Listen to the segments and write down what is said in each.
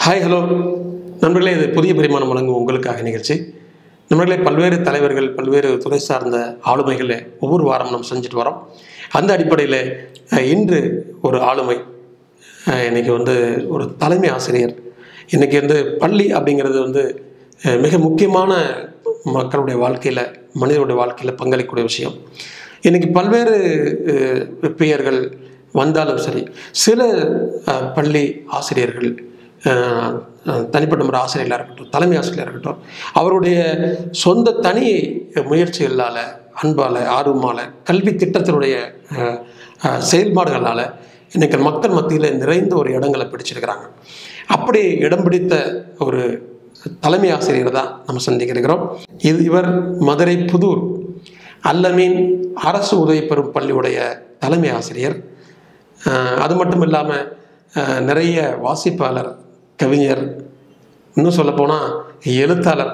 Hi hello நண்பர்களே இது புதிய பரிமாணம் வழங்கும் உங்களுக்காக நிகழ்ச்சி நண்பர்களே பல்வேறு தலைவர்கள் பல்வேறு துறை சார்ந்த ஆளுமைகளை ஒவ்வொரு வாரம் நம்ம செஞ்சுட்டு வரோம் அந்த அடிப்படையில் அஹ், இன்று ஒரு ஆளுமை அஹ், இன்னைக்கு வந்து ஒரு தலைமை ஆசிரியர் இன்னைக்கு வந்து பள்ளி அப்படிங்கிறது வந்து அஹ், மிக முக்கியமான மக்களுடைய வாழ்க்கையில் மனிதனுடைய வாழ்க்கையில் பங்களிக்கக்கூடிய விஷயம் இன்னைக்கு பல்வேறு அஹ், பெயர்கள் வந்தாலும் சரி சில அஹ், பள்ளி ஆசிரியர்கள் அஹ், அஹ், தனிப்பட்ட முறை ஆசிரியர்களாக இருக்கட்டும் தலைமை ஆசிரியராக இருக்கட்டும் அவருடைய சொந்த தனி முயற்சிகளால் அன்பால் ஆர்வமால் கல்வி திட்டத்தினுடைய அஹ், அஹ், செயல்பாடுகளால் இன்னைக்கு மக்கள் மத்தியில் நிறைந்த ஒரு இடங்களை பிடிச்சிருக்கிறாங்க அப்படி இடம் பிடித்த ஒரு தலைமை ஆசிரியர் தான் நம்ம சந்திக்க இருக்கிறோம் இது இவர் மதுரை புதூர் அல்லமீன் அரசு உதவி பெறும் பள்ளியுடைய தலைமை ஆசிரியர் அஹ், அது மட்டும் இல்லாமல் நிறைய வாசிப்பாளர் கவிஞர் இன்னும் சொல்லப்போனால் எழுத்தாளர்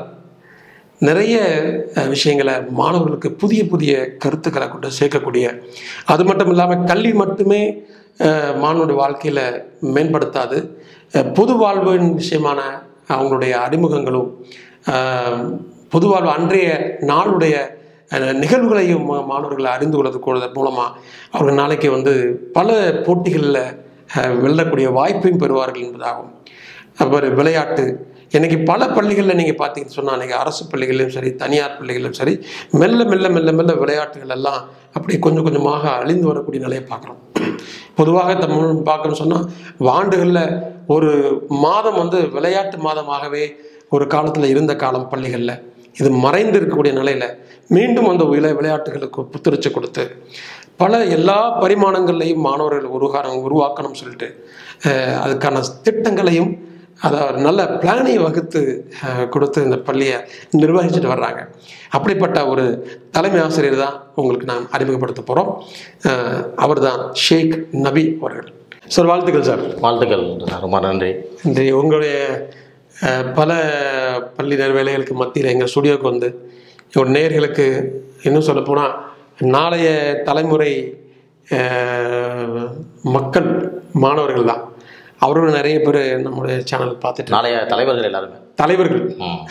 நிறைய அஹ், விஷயங்களை மாணவர்களுக்கு புதிய புதிய கருத்துக்களை கொண்டு சேர்க்கக்கூடிய அது மட்டும் இல்லாமல் கல்வி மட்டுமே அஹ், மாணவனுடைய வாழ்க்கையில் மேம்படுத்தாது அஹ், பொது வாழ்வின் விஷயமான அவங்களுடைய அறிமுகங்களும் அஹ், பொது வாழ்வு அன்றைய நாளுடைய அஹ், நிகழ்வுகளையும் மா- மாணவர்களை அறிந்து கொள்வது கொள்வதன் மூலமாக அவர்கள் நாளைக்கு வந்து பல போட்டிகளில் அஹ், வெல்லக்கூடிய வாய்ப்பையும் பெறுவார்கள் என்பதாகும் அப்புறம் விளையாட்டு இன்னைக்கு பல பள்ளிகளில் நீங்கள் பார்த்தீங்கன்னு சொன்னால் அன்றைக்கி அரசு பள்ளிகளிலும் சரி தனியார் பள்ளிகளிலும் சரி மெல்ல மெல்ல மெல்ல மெல்ல விளையாட்டுகள் எல்லாம் அப்படியே கொஞ்சம் கொஞ்சமாக அழிந்து வரக்கூடிய நிலையை பார்க்குறோம் பொதுவாக தமிழ் பார்க்கணும்னு சொன்னால் ஆண்டுகளில் ஒரு மாதம் வந்து விளையாட்டு மாதமாகவே ஒரு காலத்தில் இருந்த காலம் பள்ளிகளில் இது மறைந்து இருக்கக்கூடிய நிலையில் மீண்டும் அந்த விளை விளையாட்டுகளுக்கு புத்துணர்ச்சி கொடுத்து பல எல்லா பரிமாணங்கள்லையும் மாணவர்கள் உருவாக்கணும் உருவாக்கணும்னு சொல்லிட்டு அஹ், அதுக்கான திட்டங்களையும் அதை ஒரு நல்ல பிளானை வகுத்து அஹ், கொடுத்து இந்த பள்ளியை நிர்வகிச்சுட்டு வர்றாங்க அப்படிப்பட்ட ஒரு தலைமை ஆசிரியர் தான் உங்களுக்கு நான் அறிமுகப்படுத்த போகிறோம் அவர் தான் ஷேக் நபி அவர்கள் சார் வாழ்த்துக்கள் சார் வாழ்த்துக்கள் ரொம்ப நன்றி இன்றைய உங்களுடைய அஹ், பல பள்ளி நேர வேலைகளுக்கு மத்தியில் எங்கள் ஸ்டுடியோவுக்கு வந்து ஒரு நேயர்களுக்கு இன்னும் சொல்லப்போனால் நாளைய தலைமுறை அஹ், மக்கள் மாணவர்கள் தான் அவர்களும் நிறைய பேர் நம்முடைய சேனல் பார்த்துட்டு நாளைய தலைவர்கள் எல்லாருமே தலைவர்கள் ம்.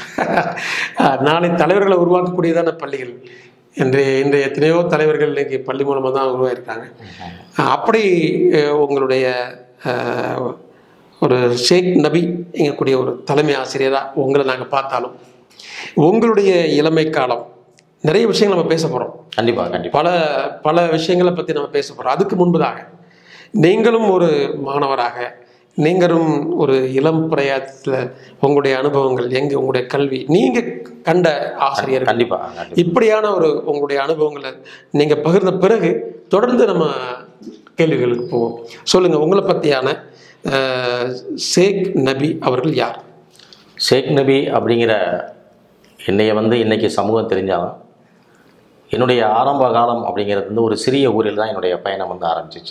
அஹ், நாளை தலைவர்களை உருவாக்கக்கூடியதான பள்ளிகள் இன்றைய இன்றைய எத்தனையோ தலைவர்கள் இன்னைக்கு பள்ளி மூலமாக தான் உருவாயிருக்காங்க அஹ், அப்படி அஹ், உங்களுடைய அஹ், ஒரு ஷேக் நபி எங்கக்கூடிய ஒரு தலைமை ஆசிரியராக உங்களை நாங்கள் பார்த்தாலும் உங்களுடைய இளமை காலம் நிறைய விஷயங்கள் நம்ம பேச போகிறோம் கண்டிப்பா கண்டிப்பா பல பல விஷயங்களை பற்றி நம்ம பேச போகிறோம் அதுக்கு முன்பதாக நீங்களும் ஒரு மாணவராக நீங்களும் ஒரு இளம் பிரயாசத்தில் உங்களுடைய அனுபவங்கள் எங்கே உங்களுடைய கல்வி நீங்கள் கண்ட ஆசிரியர்கள் கண்டிப்பா கண்டிப்பா இப்படியான ஒரு உங்களுடைய அனுபவங்களை நீங்கள் பகிர்ந்த பிறகு தொடர்ந்து நம்ம கேள்விகளுக்கு போவோம் சொல்லுங்கள் உங்களை பற்றியான அஹ், ஷேக் நபி அவர்கள் யார் ஷேக் நபி அப்படிங்கிற என்னைய வந்து இன்னைக்கு சமூகம் தெரிஞ்சாலும் என்னுடைய ஆரம்ப காலம் அப்படிங்கிறது வந்து ஒரு சிறிய ஊரில் தான் என்னுடைய பயணம் வந்து ஆரம்பிச்சிச்சு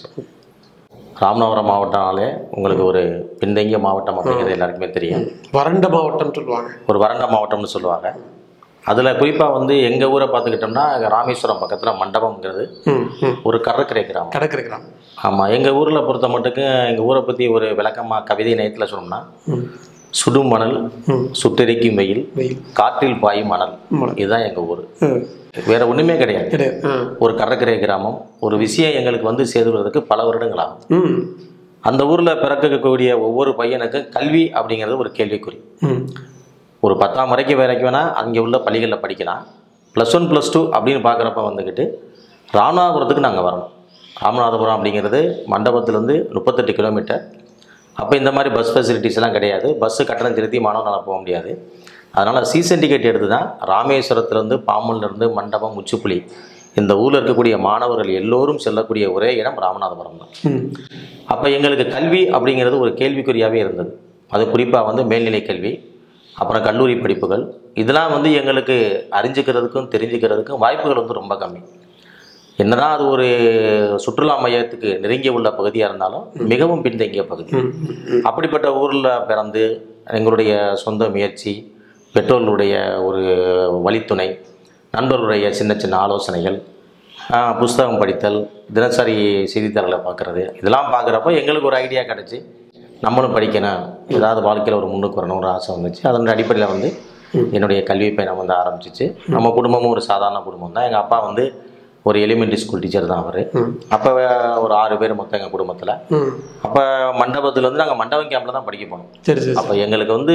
ராமநாதபுரம் மாவட்டம்னாலே உங்களுக்கு ஒரு பின்தங்கிய மாவட்டம் அப்படிங்கிறது எல்லாருக்குமே தெரியும் வறண்ட மாவட்டம் சொல்லுவாங்க ஒரு வறண்ட மாவட்டம்னு சொல்லுவாங்க அதில் குறிப்பாக வந்து எங்கள் ஊரை பார்த்துக்கிட்டோம்னா ராமேஸ்வரம் பக்கத்தில் மண்டபம்ங்கிறது ம் ம் ஒரு கடற்கரை கிராமம் கடற்கரை கிராமம் ஆமாம் எங்கள் ஊரில் பொறுத்த மட்டுக்கு எங்கள் ஊரை பற்றி ஒரு விளக்கமாக கவிதை நயத்தில் சொன்னோம்னா ம் சுடும் மணல் ம் சுட்டெரிக்கும் வெயில் வெயில் காற்றில் பாயும் மணல் மணல். இதுதான் எங்கள் ஊர் ம். வேற ஒன்றுமே கிடையாது கிடையாது ஆ ஒரு கடற்கரை கிராமம் ஒரு விஷயம் எங்களுக்கு வந்து சேர்ந்துறதுக்கு பல வருடங்கள் ஆகும் ம் அந்த ஊரில் பிறக்கக்கூடிய ஒவ்வொரு பையனுக்கும் கல்வி அப்படிங்கிறது ஒரு கேள்விக்குறி ம் ஒரு பத்தாம் வரைக்கும் வரைக்கும் வேணால் அங்கே உள்ள பள்ளிகளில் படிக்கலாம் ப்ளஸ் ஒன் ப்ளஸ் டூ அப்படின்னு பார்க்குறப்ப வந்துக்கிட்டு ராமநாதபுரத்துக்கு நாங்கள் வரணும் ராமநாதபுரம் அப்படிங்கிறது மண்டபத்துலேருந்து முப்பத்தெட்டு கிலோமீட்டர் அப்போ இந்த மாதிரி பஸ் ஃபெசிலிட்டிஸ் எல்லாம் கிடையாது பஸ்ஸு கட்டணம் செலுத்தி மாணவனால் போக முடியாது அதனால் சீசன் டிக்கெட் எடுத்து தான் ராமேஸ்வரத்துலேருந்து பாம்பன்லேருந்து மண்டபம் முச்சுப்புலி இந்த ஊரில் இருக்கக்கூடிய மாணவர்கள் எல்லோரும் செல்லக்கூடிய ஒரே இடம் ராமநாதபுரம் தான் ம் அப்போ எங்களுக்கு கல்வி அப்படிங்கிறது ஒரு கேள்விக்குறியாகவே இருந்தது அது குறிப்பாக வந்து மேல்நிலை கல்வி அப்புறம் கல்லூரி படிப்புகள் இதெல்லாம் வந்து எங்களுக்கு அறிஞ்சுக்கிறதுக்கும் தெரிஞ்சுக்கிறதுக்கும் வாய்ப்புகள் வந்து ரொம்ப கம்மி என்னதான் அது ஒரு சுற்றுலா மையத்துக்கு நெருங்கிய உள்ள பகுதியாக இருந்தாலும் மிகவும் பின்தங்கிய பகுதி ம் ம் அப்படிப்பட்ட ஊரில் பிறந்து எங்களுடைய சொந்த முயற்சி பெற்றோர்களுடைய ஒரு வழித்துணை நண்பர்களுடைய சின்ன சின்ன ஆலோசனைகள் ஆஹ், புஸ்தகம் படித்தல் தினசரி செய்தித்தாள்களை பார்க்குறது இதெல்லாம் பார்க்குறப்ப எங்களுக்கு ஒரு ஐடியா கிடச்சி நம்மளும் படிக்கணும் ஏதாவது வாழ்க்கையில் ஒரு முன்னுக்கு வரணும் ஒரு ஆசை வந்துச்சு அதனுடைய அடிப்படையில் வந்து என்னுடைய கல்வி பயணம் வந்து ஆரம்பிச்சிச்சு நம்ம குடும்பமும் ஒரு சாதாரண குடும்பம் தான் எங்கள் அப்பா வந்து ஒரு எலிமெண்ட்ரி ஸ்கூல் டீச்சர் தான் அவர் ம். அப்போ ஒரு ஆறு பேர் மொத்தம் எங்கள் குடும்பத்தில் ம் அப்போ மண்டபத்தில் வந்து நாங்கள் மண்டபம் கேம்பில் தான் படிக்க போனோம் சரி சரி அப்போ எங்களுக்கு வந்து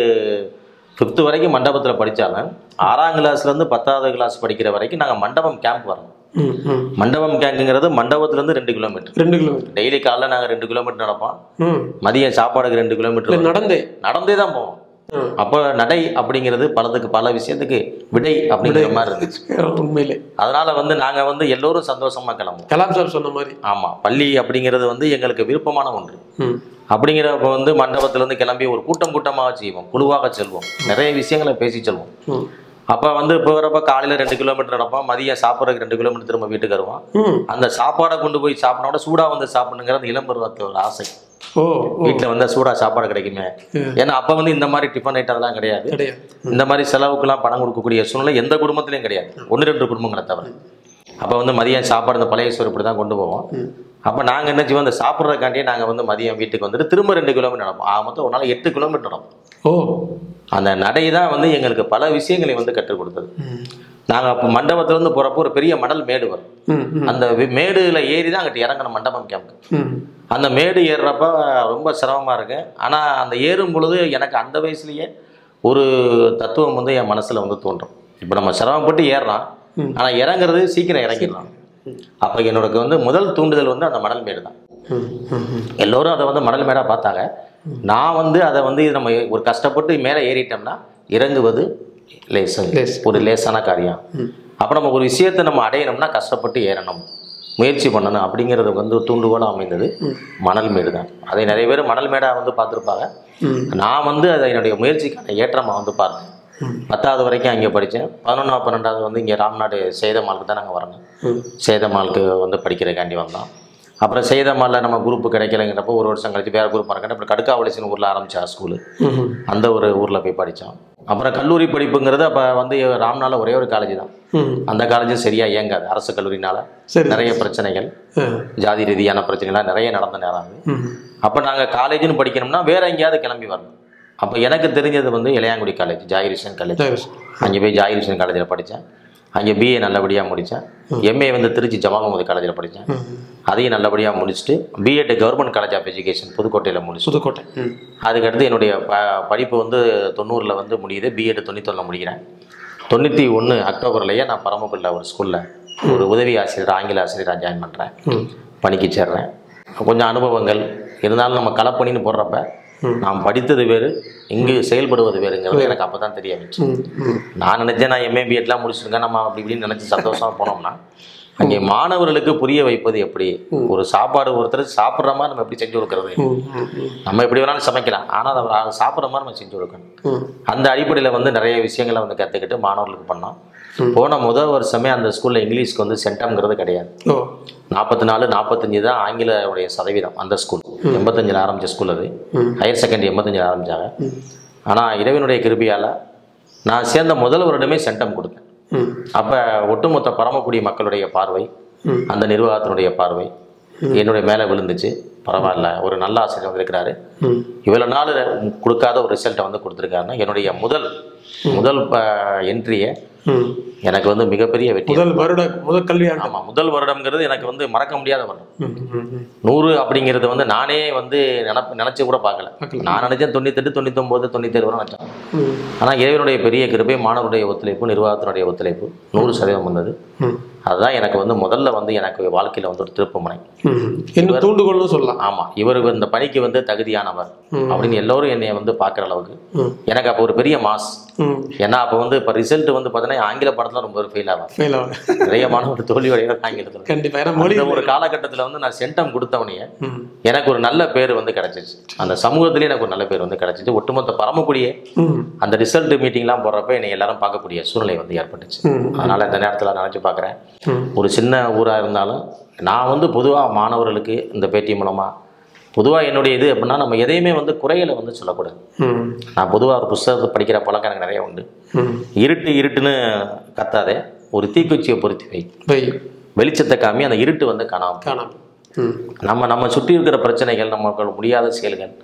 ஃபிஃப்த்து வரைக்கும் மண்டபத்தில் படித்தாலும் ஆறாம் கிளாஸ்லேருந்து பத்தாவது கிளாஸ் படிக்கிற வரைக்கும் நாங்கள் மண்டபம் கேம்ப் வரணும் ம் ம் மண்டபம் கேங்குங்கிறது மண்டபத்துலேருந்து ரெண்டு கிலோமீட்டர் ரெண்டு கிலோமீட்டர் டெய்லி காலைல நாங்கள் ரெண்டு கிலோமீட்டர் நடப்போம் ம் மதியம் சாப்பாடுக்கு ரெண்டு இல்லை கிலோமீட்டர் நடந்தே நடந்தே தான் போவோம் ம் அப்போ நடை அப்படிங்கிறது பலதுக்கு பல விஷயத்துக்கு விடை அப்படிங்கிற மாதிரி இருந்துச்சு உண்மையிலே அதனால வந்து நாங்கள் வந்து எல்லோரும் சந்தோஷமா கிளம்புவோம் கலாம் சார் சொன்ன மாதிரி ஆமாம் பள்ளி அப்படிங்கிறது வந்து எங்களுக்கு விருப்பமான ஒன்று ம் அப்படிங்கிறப்ப வந்து மண்டபத்திலேருந்து கிளம்பி ஒரு கூட்டம் கூட்டமாக செய்வோம் குழுவாக செல்வோம் நிறைய விஷயங்களை பேசி செல்வோம் ம் அப்போ வந்து போகிறப்ப காலையில் ரெண்டு கிலோமீட்டர் நடப்போம் மதியம் சாப்பிட்றதுக்கு ரெண்டு கிலோமீட்டர் திரும்ப வீட்டுக்கு வருவோம் ம் அந்த சாப்பாடை கொண்டு போய் சாப்பிடோட சூடாக வந்து சாப்பிடணுங்கிற அந்த இளம் பருவத்தில் ஒரு ஆசை ஓ ஓ வீட்டில் வந்து சூடாக சாப்பாடு கிடைக்குமே ம். ஏன்னா அப்போ வந்து இந்த மாதிரி டிஃபன் ஐட்டம் அதெல்லாம் கிடையாது கிடையாது இந்த மாதிரி செலவுக்கெல்லாம் பணம் கொடுக்கக்கூடிய சூழ்நிலை எந்த குடும்பத்திலையும் கிடையாது ஒன்று ரெண்டு குடும்பங்களை தவிர அப்போ வந்து மதியம் சாப்பாடு இந்த பழைய சோறு இப்படி தான் கொண்டு போவோம் ம் அப்போ நாங்கள் என்ன செய்வோம் அந்த சாப்பிட்றதுக்காண்டியே நாங்கள் வந்து மதியம் வீட்டுக்கு வந்துட்டு திரும்ப ரெண்டு கிலோமீட்டர் நடப்போம் ஆக மொத்தம் ஒரு நாள் எட்டு கிலோமீட்டர் நடப்போம் ஓ அந்த நடை தான் வந்து எங்களுக்கு பல விஷயங்களை வந்து கற்றுக் கொடுத்தது ம் நாங்கள் அப்போ மண்டபத்திலேருந்து போகிறப்போ ஒரு பெரிய மணல் மேடு வரும் ம் ம் அந்த வி- மேடுல ஏறி தான் அங்கிட்டு இறங்கணும் மண்டபம் கேம்ப் ம் அந்த மேடு ஏறுறப்ப ரொம்ப சிரமமாக இருக்கு ஆனால் அந்த ஏறும் பொழுது எனக்கு அந்த வயசுலயே ஒரு தத்துவம் வந்து என் மனசில் வந்து தோன்றும் இப்போ நம்ம சிரமப்பட்டு ஏறுறோம் ம். ஆனால் இறங்குறது சீக்கிரம் இறங்கிடலாம் அப்போ என்னோட வந்து முதல் தூண்டுதல் வந்து அந்த மணல் மேடு தான் ம் ம் ம் எல்லோரும் அதை வந்து மணல் மேடாக பார்த்தாங்க நான் வந்து அதை வந்து நம்ம ஒரு கஷ்டப்பட்டு மேலே ஏறிட்டோம்னா இறங்குவது லேசு லேசு. ஒரு லேசான காரியம் ம். அப்போ நம்ம ஒரு விஷயத்தை நம்ம அடையணும்னா கஷ்டப்பட்டு ஏறணும் முயற்சி பண்ணணும் அப்படிங்கிறது வந்து தூண்டுகோலாக அமைந்தது மணல் மேடு தான் அதை நிறைய பேர் மணல் மேடாக வந்து பார்த்துருப்பாங்க ம் நான் வந்து அதை என்னுடைய முயற்சிக்கான ஏற்றமாக வந்து பார்த்தேன் ம் பத்தாவது வரைக்கும் அங்கே படித்தேன் பதினொன்றாவது பன்னெண்டாவது வந்து இங்கே ராம்நாடு சேதமாலுக்கு தான் நாங்கள் வரணும் ம் சேதமாலுக்கு வந்து படிக்கிறதுக்காண்டி வந்தோம் அப்புறம் சேதமாலில் நம்ம குரூப் கிடைக்கலங்கிறப்போ ஒரு வருஷம் கழிச்சு வேறு குரூப் இருக்கேன் அப்புறம் கடுக்காவளிசின் ஊரில் ஆரம்பித்தா ஸ்கூலு ம் அந்த ஒரு ஊரில் போய் படித்தோம் அப்புறம் கல்லூரி படிப்புங்கிறது அப்போ வந்து ராம்நாளில் ஒரே ஒரு காலேஜ் தான் ம் அந்த காலேஜும் சரியாக இயங்காது அரசு கல்லூரினால சரி நிறைய பிரச்சனைகள் ஆ. ஜாதி ரீதியான பிரச்சனைகள்லாம் நிறைய நடந்த நேரம் அது ம் அப்போ நாங்கள் காலேஜ்னு படிக்கணும்னா வேற எங்கேயாவது கிளம்பி வரணும் அப்போ எனக்கு தெரிஞ்சது வந்து இளையாங்குடி காலேஜ் ஜாகிரிஷன் காலேஜ் சரி அங்கே போய் ஜாகிரிஷன் காலேஜில் படித்தேன் அங்கே பிஏ நல்லபடியாக முடித்தேன் எம்ஏ வந்து திருச்சி ஜமாமுதி காலேஜில் படித்தேன் ம் அதையும் நல்லபடியாக முடிச்சுட்டு B Ed government college of education புதுக்கோட்டையில் முடிச்சு புதுக்கோட்டை ம் அதுக்கடுத்து என்னுடைய ப படிப்பு வந்து தொண்ணூறில் வந்து முடியுது பிஎட் தொண்ணூத்தொன்னில் முடிக்கிறேன் தொண்ணூற்றி ஒன்று அக்டோபர்லேயே நான் பரமக்குடியில் ஒரு ஸ்கூலில் ஒரு உதவி ஆசிரியர் ஆங்கில ஆசிரியராக ஜாயின் பண்ணுறேன் ம் பணிக்கு சேர்றேன் கொஞ்சம் அனுபவங்கள் இருந்தாலும் நம்ம களப்பணின்னு போடுறப்ப ம். நாம் படித்தது வேறு இங்கு செயல்படுவது வேறுங்கிறது எனக்கு அப்போ தான் தெரிய வந்துச்சு ம் ம் நான் நினச்சேன் நான் எம்ஏ பிஎட்லாம் முடிச்சிருக்கேன் நம்ம அப்படி இப்படின்னு நினச்சி சந்தோஷமாக போனோம்னா அங்கே மாணவர்களுக்கு புரிய வைப்பது எப்படி ஒரு சாப்பாடு ஒருத்தர் சாப்பிட்ற மாதிரி நம்ம எப்படி செஞ்சு கொடுக்கறது ம் ம் ம் நம்ம எப்படி வேணாலும் சமைக்கலாம் ஆனால் அதை அவர் சாப்பிட்ற மாதிரி நம்ம செஞ்சு கொடுக்கணும் ம் அந்த அடிப்படையில் வந்து நிறைய விஷயங்களை வந்து கற்றுக்கிட்டு மாணவர்களுக்கு பண்ணோம் போன முதல் வருஷமே அந்த ஸ்கூலில் இங்கிலீஷ்க்கு வந்து சென்டம்ங்கிறது கிடையாது ஓ நாற்பத்தி நாலு நாற்பத்தஞ்சு தான் ஆங்கிலவுடைய சதவீதம் அந்த ஸ்கூல் எண்பத்தஞ்சில் ஆரம்பித்த ஸ்கூல் அது ம் ஹையர் செகண்டரி எண்பத்தஞ்சில் ஆரம்பித்தாங்க ம் ஆனால் இறைவனுடைய கிருபியால் நான் சேர்ந்த முதல் வருடமே சென்டம் கொடுத்தேன் ம் அப்போ ஒட்டுமொத்த பரமக்குடி மக்களுடைய பார்வை ம் அந்த நிர்வாகத்தினுடைய பார்வை என்னுடைய மேலே விழுந்துச்சு பரவாயில்ல ஒரு நல்ல ஆசிரியர் வந்திருக்கிறாரு ம் இவ்வளோ நாள் கொடுக்காத ஒரு ரிசல்ட்டை வந்து கொடுத்துருக்காருன்னா என்னுடைய முதல் முதல் என்ட்ரியை ம் எனக்கு வந்து மிகப்பெரிய வெற்றி முதல் வருட முதல் கல்வியாண்டு ஆமாம் முதல் வருடம்ங்கிறது எனக்கு வந்து மறக்க முடியாத வருடம் ம் ம் ம் நூறு அப்படிங்கிறது வந்து நானே வந்து நினப்பு நினச்சி கூட பார்க்கல பார்க்கல. நான் நினச்சேன் தொண்ணூத்தெட்டு தொண்ணூத்தொம்பது தொண்ணூத்தேழு வரை நினச்சேன் ம் ஆனால் இறைவனுடைய பெரிய கிருபை மாணவருடைய ஒத்துழைப்பு நிர்வாகத்தினுடைய ஒத்துழைப்பு நூறு சதவீதம் வந்தது ம் அதுதான் எனக்கு வந்து முதல்ல வந்து எனக்கு வாழ்க்கையில் வந்து ஒரு திருப்புமுனை ம் இன்னும் தூண்டுகோல்னு சொல்லலாம் ஆமாம் இவர் இந்த பணிக்கு வந்து தகுதியானவர் ம். அப்படின்னு எல்லோரும் என்னை வந்து பார்க்குற அளவுக்கு ம் எனக்கு அப்போ ஒரு பெரிய மாஸ் ம் ஏன்னா அப்போ வந்து இப்போ ரிசல்ட் வந்து பார்த்தீங்கன்னா ஆங்கில படத்தில் ரொம்ப ஃபெயில் ஆகும் ஃபெயில் ஆகும் நிறைய மாணவர் தோல்வி அடைகிறது ஆங்கிலத்தில் கண்டிப்பா ஏன்னா மொழி அந்த ஒரு காலகட்டத்தில் வந்து நான் சென்டம் கொடுத்தவனையே ம் எனக்கு ஒரு நல்ல பேர் வந்து கிடைச்சிச்சு அந்த சமூகத்திலேயே எனக்கு ஒரு நல்ல பேர் வந்து கிடைச்சிச்சு ஒட்டுமொத்த பரமக்குடியே ம் அந்த ரிசல்ட் மீட்டிங்லாம் போடுறப்ப என்னை எல்லாரும் பார்க்கக்கூடிய சூழ்நிலை வந்து ஏற்பட்டுச்சு ம் அதனால் இந்த நேரத்தில் நினச்சி பார்க்குறேன் ம் ஒரு சின்ன ஊராக இருந்தாலும் நான் வந்து பொதுவாக மாணவர்களுக்கு இந்த பேட்டி மூலமாக பொதுவாக என்னுடைய இது அப்படின்னா நம்ம எதையுமே வந்து குறைகளை வந்து சொல்லக்கூடாது ம் நான் பொதுவாக ஒரு புஸ்தகத்தை படிக்கிற பழக்கம் எனக்கு நிறைய உண்டு ம் இருட்டு இருட்டுன்னு கத்தாதே ஒரு தீக்குச்சியை பொருத்தி வை வை வெளிச்சத்தை காமி அந்த இருட்டு வந்து காணாம காணாம ம் நம்ம நம்ம சுற்றி இருக்கிற பிரச்சனைகள் நமக்கு முடியாத செயல்கள்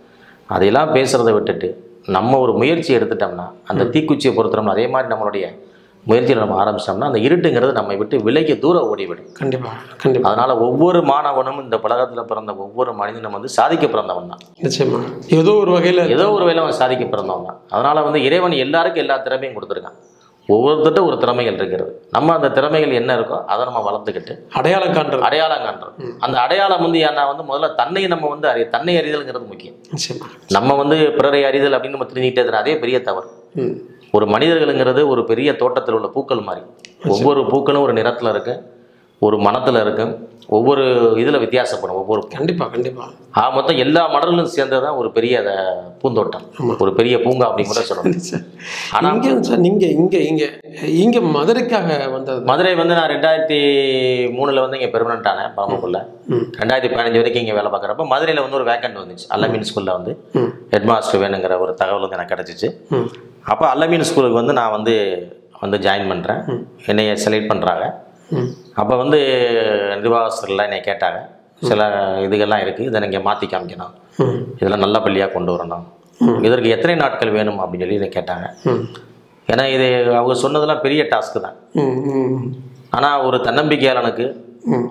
அதையெல்லாம் பேசுகிறத விட்டுட்டு நம்ம ஒரு முயற்சி எடுத்துட்டோம்னா அந்த தீக்குச்சியை பொறுத்தோம்னா அதே மாதிரி நம்மளுடைய முயற்சியில் நம்ம ஆரம்பிச்சிட்டோம்னா அந்த இருட்டுங்கிறது நம்மை விட்டு விலைக்கு தூரம் ஓடிவிடும் கண்டிப்பா கண்டிப்பா அதனால ஒவ்வொரு மாணவனும் இந்த உலகத்தில் பிறந்த ஒவ்வொரு மனிதனும் வந்து சாதிக்க பிறந்தவன் தான் நிச்சயமா ஏதோ ஒரு வகையில ஏதோ ஒரு வேலை அவன் சாதிக்க பிறந்தவன் தான் அதனால வந்து இறைவன் எல்லாருக்கும் எல்லா திறமையும் கொடுத்துருக்கான் ஒவ்வொருத்தட்ட ஒரு திறமைகள் இருக்கிறது நம்ம அந்த திறமைகள் என்ன இருக்கோ அதை நம்ம வளர்த்துக்கிட்டு அடையாளம் காண்றது அடையாளம் காண்றோம் அந்த அடையாளம் வந்து ஏன்னா வந்து முதல்ல தன்னை நம்ம வந்து அறி தன்னை அறிதல்ங்கிறது முக்கியம் நிச்சயமா நம்ம வந்து பிறரை அறிதல் அப்படின்னு நம்ம தெரிஞ்சுக்கிட்டே இருக்கிற அதே பெரிய தவறு ம் ஒரு மனிதர்களுங்கிறது ஒரு பெரிய தோட்டத்தில் உள்ள பூக்கள் மாதிரி ஒவ்வொரு பூக்களும் ஒரு நிறத்தில் இருக்கு ஒரு மனத்தில் இருக்கு ஒவ்வொரு இதில் வித்தியாசப்படும் ஒவ்வொரு பூ. கண்டிப்பா கண்டிப்பா ஆக மொத்தம் எல்லா மலர்களும் சேர்ந்தது தான் ஒரு பெரிய அத பூந்தோட்டம் ஆமா. ஒரு பெரிய பூங்கா அப்படின்னு கூட சொல்லணும் ஆனா இங்க சார் நீங்க இங்க இங்க இங்க மதுரைக்காக வந்தது மதுரை வந்து நான் ரெண்டாயிரத்தி மூணுல வந்து இங்கே பெர்மனண்ட் ஆனேன் பரமக்குள்ள ம் ரெண்டாயிரத்தி பதினஞ்சு வரைக்கும் இங்கே வேலை பார்க்குறப்ப மதுரையில் வந்து ஒரு வேக்கண்ட் வந்துச்சு அல்லமீன் ஸ்கூலில் வந்து ம் ஹெட் மாஸ்டர் வேணுங்கிற ஒரு தகவல் வந்து எனக்கு கிடச்சிச்சு ம் அப்போ அல்லமீன் ஸ்கூலுக்கு வந்து நான் வந்து வந்து ஜாயின் பண்ணுறேன் என்னைய செலக்ட் பண்ணுறாங்க ம் அப்போ வந்து நிர்வாகஸ்தர்கள்லாம் என்னை கேட்டாங்க சில இதுகள்லாம் இருக்குது இதை நீங்கள் மாற்றி காமிக்கணும் ம் இதெல்லாம் நல்ல பள்ளியாக கொண்டு வரணும் இதற்கு எத்தனை நாட்கள் வேணும் அப்படின்னு சொல்லி என்னை கேட்டாங்க ம் ஏன்னா இது அவங்க சொன்னதெல்லாம் பெரிய டாஸ்க்கு தான் ம் ம் ஆனால் ஒரு தன்னம்பிக்கையாளனுக்கு ம்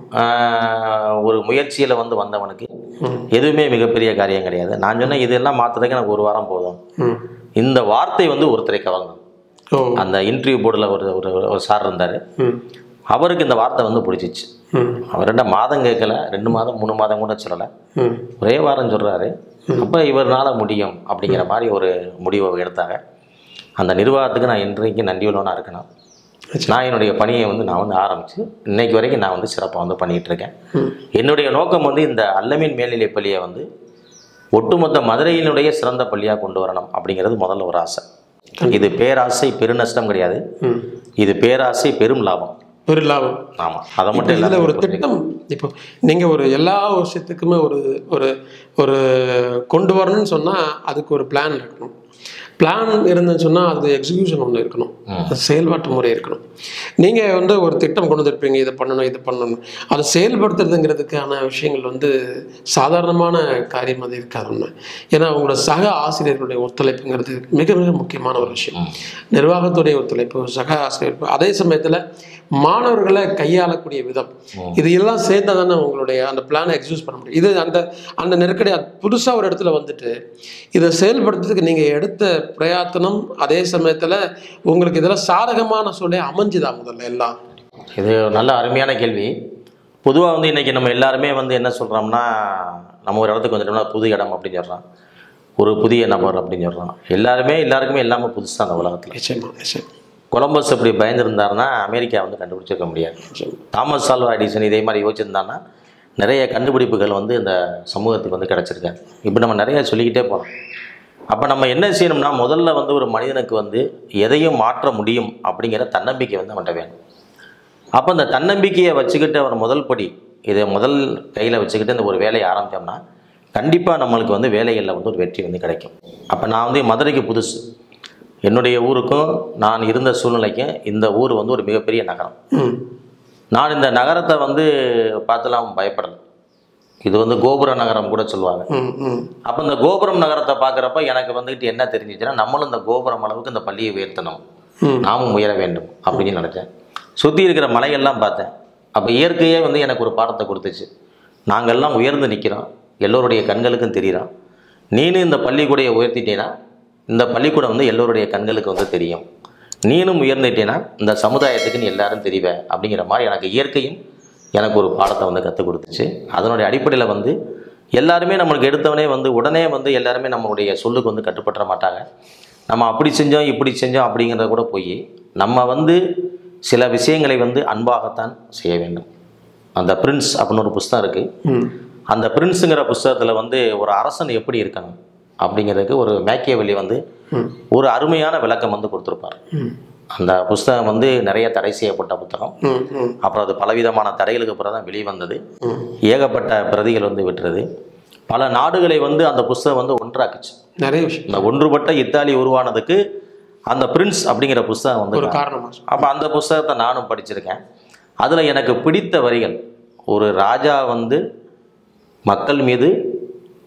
ஆஹ், ஒரு முயற்சியில் வந்து வந்தவனுக்கு ம் எதுவுமே மிகப்பெரிய காரியம் கிடையாது நான் சொன்னேன் இதெல்லாம் மாற்றுறதுக்கு எனக்கு ஒரு வாரம் போதும் ம் இந்த வார்த்தை வந்து ஒருத்தரை கவர்ந்தது ஓ அந்த இன்டர்வியூ போர்டில் ஒரு ஒரு ஒரு சார் இருந்தார் ம் அவருக்கு இந்த வார்த்தை வந்து பிடிச்சிச்சு ம் அவர் ரெண்டு மாதம் கேட்கல ரெண்டு மாதம் மூணு மாதம் கூட சொல்லலை ம் ஒரே வாரம் சொல்கிறாரு அப்போ இவர்னால முடியும் அப்படிங்கிற மாதிரி ஒரு முடிவை எடுத்தாங்க அந்த நிர்வாகத்துக்கு நான் இன்றைக்கு நன்றியுள்ளவனாக இருக்கணும் நான் என்னுடைய பணியை வந்து நான் வந்து ஆரம்பித்து இன்னைக்கு வரைக்கும் நான் வந்து சிறப்பாக வந்து பண்ணிகிட்டு இருக்கேன் ம் என்னுடைய நோக்கம் வந்து இந்த அல்லமீன் மேல்நிலை பள்ளியை வந்து ஒட்டுமொத்த மதுரையினுடைய சிறந்த பள்ளியாக கொண்டு வரணும் அப்படிங்கிறது முதல்ல ஒரு ஆசை இது பேராசை பெருநஷ்டம் கிடையாது ம் இது பேராசை பெரும் லாபம் ஒரு லாபம் ஆமாம் அதை இப்போ மட்டும் இதில் இல்லாமல் ஒரு திட்டம் இப்போ நீங்கள் ஒரு எல்லா விஷயத்துக்குமே ஒரு ஒரு ஒரு கொண்டு வரணும்னு சொன்னால் அதுக்கு ஒரு பிளான் இருக்கணும் பிளான் இருந்துன்னு சொன்னால் அது எக்ஸிக்யூஷன் ஒன்று இருக்கணும் அது செயல்பாட்டு முறை இருக்கணும் நீங்கள் வந்து ஒரு திட்டம் கொண்டு வந்திருப்பீங்க இதை பண்ணணும் இதை பண்ணணும் அதை செயல்படுத்துறதுங்கிறதுக்கான விஷயங்கள் வந்து சாதாரணமான காரியம் அது இருக்காது ஒன்று ஏன்னா உங்களோட சக ஆசிரியர்களுடைய ஒத்துழைப்புங்கிறது மிக மிக முக்கியமான ஒரு விஷயம் நிர்வாகத்துடைய ஒத்துழைப்பு சக ஆசிரியர் அதே சமயத்தில் மாணவர்களை கையாளக்கூடிய விதம் இது எல்லாம் சேர்ந்தா தானே உங்களுடைய அந்த பிளானை எக்ஸிக்யூட் பண்ண முடியும் இது அந்த அந்த நெருக்கடி புதுசாக ஒரு இடத்துல வந்துட்டு இதை செயல்படுத்துறதுக்கு நீங்கள் எடுத்த பிரயாத்தனம் அதே சமயத்தில் உங்களுக்கு இதெல்லாம் சாதகமான சூழ்நிலை அமைஞ்சுதா முதல்ல எல்லாம் இது ஒரு நல்ல அருமையான கேள்வி பொதுவாக வந்து இன்றைக்கி நம்ம எல்லாருமே வந்து என்ன சொல்கிறோம்னா நம்ம ஒரு இடத்துக்கு வந்துட்டோம்னா புது இடம் அப்படின்னு சொல்கிறோம் ஒரு புதிய நபர் அப்படின்னு சொல்கிறோம் எல்லாருமே எல்லாருக்குமே எல்லாமே புதுசு தான் அந்த உலகத்தில் நிச்சயமா நிச்சயம் கொலம்பஸ் அப்படி பயந்துருந்தாருன்னா அமெரிக்கா வந்து கண்டுபிடிச்சிருக்க முடியாது நிச்சயம் தாமஸ் ஆல்வா எடிசன் இதே மாதிரி யோசிச்சிருந்தான்னா நிறைய கண்டுபிடிப்புகள் வந்து இந்த சமூகத்துக்கு வந்து கிடச்சிருக்காது இப்போ நம்ம நிறைய சொல்லிக்கிட்டே போகிறோம் அப்போ நம்ம என்ன செய்யணும்னா முதல்ல வந்து ஒரு மனிதனுக்கு வந்து எதையும் மாற்ற முடியும் அப்படிங்கிற தன்னம்பிக்கை வந்து அவன்கிட்ட வேணும் அப்போ அந்த தன்னம்பிக்கையை வச்சுக்கிட்டு அவர் முதல் படி இதை முதல் கையில் வச்சுக்கிட்டு இந்த ஒரு வேலையை ஆரம்பித்தோம்னா கண்டிப்பாக நம்மளுக்கு வந்து வேலைகளில் வந்து ஒரு வெற்றி வந்து கிடைக்கும் அப்போ நான் வந்து மதுரைக்கு புதுசு என்னுடைய ஊருக்கும் நான் இருந்த சூழ்நிலைக்கும் இந்த ஊர் வந்து ஒரு மிகப்பெரிய நகரம் ம் நான் இந்த நகரத்தை வந்து பார்த்துலாம் பயப்படலை இது வந்து கோபுர நகரம் கூட சொல்லுவாங்க ம் ம் அப்போ இந்த கோபுரம் நகரத்தை பார்க்குறப்ப எனக்கு வந்துக்கிட்டு என்ன தெரிஞ்சிச்சுன்னா நம்மளும் இந்த கோபுரம் அளவுக்கு இந்த பள்ளியை உயர்த்தணும் ம் நாமும் உயர வேண்டும் அப்படின்னு நினச்சேன் சுற்றி இருக்கிற மலைகள்லாம் பார்த்தேன் அப்போ இயற்கையே வந்து எனக்கு ஒரு பாடத்தை கொடுத்துச்சு நாங்கள்லாம் உயர்ந்து நிற்கிறோம் எல்லோருடைய கண்களுக்கும் தெரிகிறோம் நீனும் இந்த பள்ளிக்கூடையை உயர்த்திட்டேன்னா இந்த பள்ளிக்கூடம் வந்து எல்லோருடைய கண்களுக்கு வந்து தெரியும் நீனும் உயர்ந்துட்டேன்னா இந்த சமுதாயத்துக்கு நீ எல்லாரும் தெரிவ அப்படிங்கிற மாதிரி எனக்கு இயற்கையும் எனக்கு ஒரு பாடத்தை வந்து கற்றுக் கொடுத்துச்சு அதனுடைய அடிப்படையில் வந்து எல்லாருமே நம்மளுக்கு எடுத்தவனே வந்து உடனே வந்து எல்லாருமே நம்மளுடைய சொல்லுக்கு வந்து கட்டுப்பட்டுற மாட்டாங்க நம்ம அப்படி செஞ்சோம் இப்படி செஞ்சோம் அப்படிங்கிறத கூட போய் நம்ம வந்து சில விஷயங்களை வந்து அன்பாகத்தான் செய்ய வேண்டும் அந்த பிரின்ஸ் அப்படின்னு ஒரு புஸ்தகம் இருக்குது ம் அந்த பிரின்ஸுங்கிற புஸ்தகத்தில் வந்து ஒரு அரசன் எப்படி இருக்கணும் அப்படிங்கிறதுக்கு ஒரு மேக்கியவெளி வந்து ம் ஒரு அருமையான விளக்கம் வந்து கொடுத்துருப்பார் ம் அந்த புஸ்தகம் வந்து நிறைய தடை செய்யப்பட்ட புத்தகம் ம் ம் அப்புறம் அது பலவிதமான தடைகளுக்கு அப்புறம் தான் வெளிவந்தது ம் ஏகப்பட்ட பிரதிகள் வந்து விட்டுறது பல நாடுகளை வந்து அந்த புஸ்தகம் வந்து ஒன்றாக்குச்சு நிறைய விஷயம் இந்த ஒன்றுபட்ட இத்தாலி உருவானதுக்கு அந்த பிரின்ஸ் அப்படிங்கிற புஸ்தகம் வந்து ஒரு காரணமா அப்போ அந்த புஸ்தகத்தை நானும் படிச்சிருக்கேன் அதில் எனக்கு பிடித்த வரிகள் ஒரு ராஜா வந்து மக்கள் மீது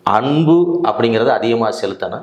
அன்பு அப்படிங்கிறது அதிகமாக செலுத்தணும்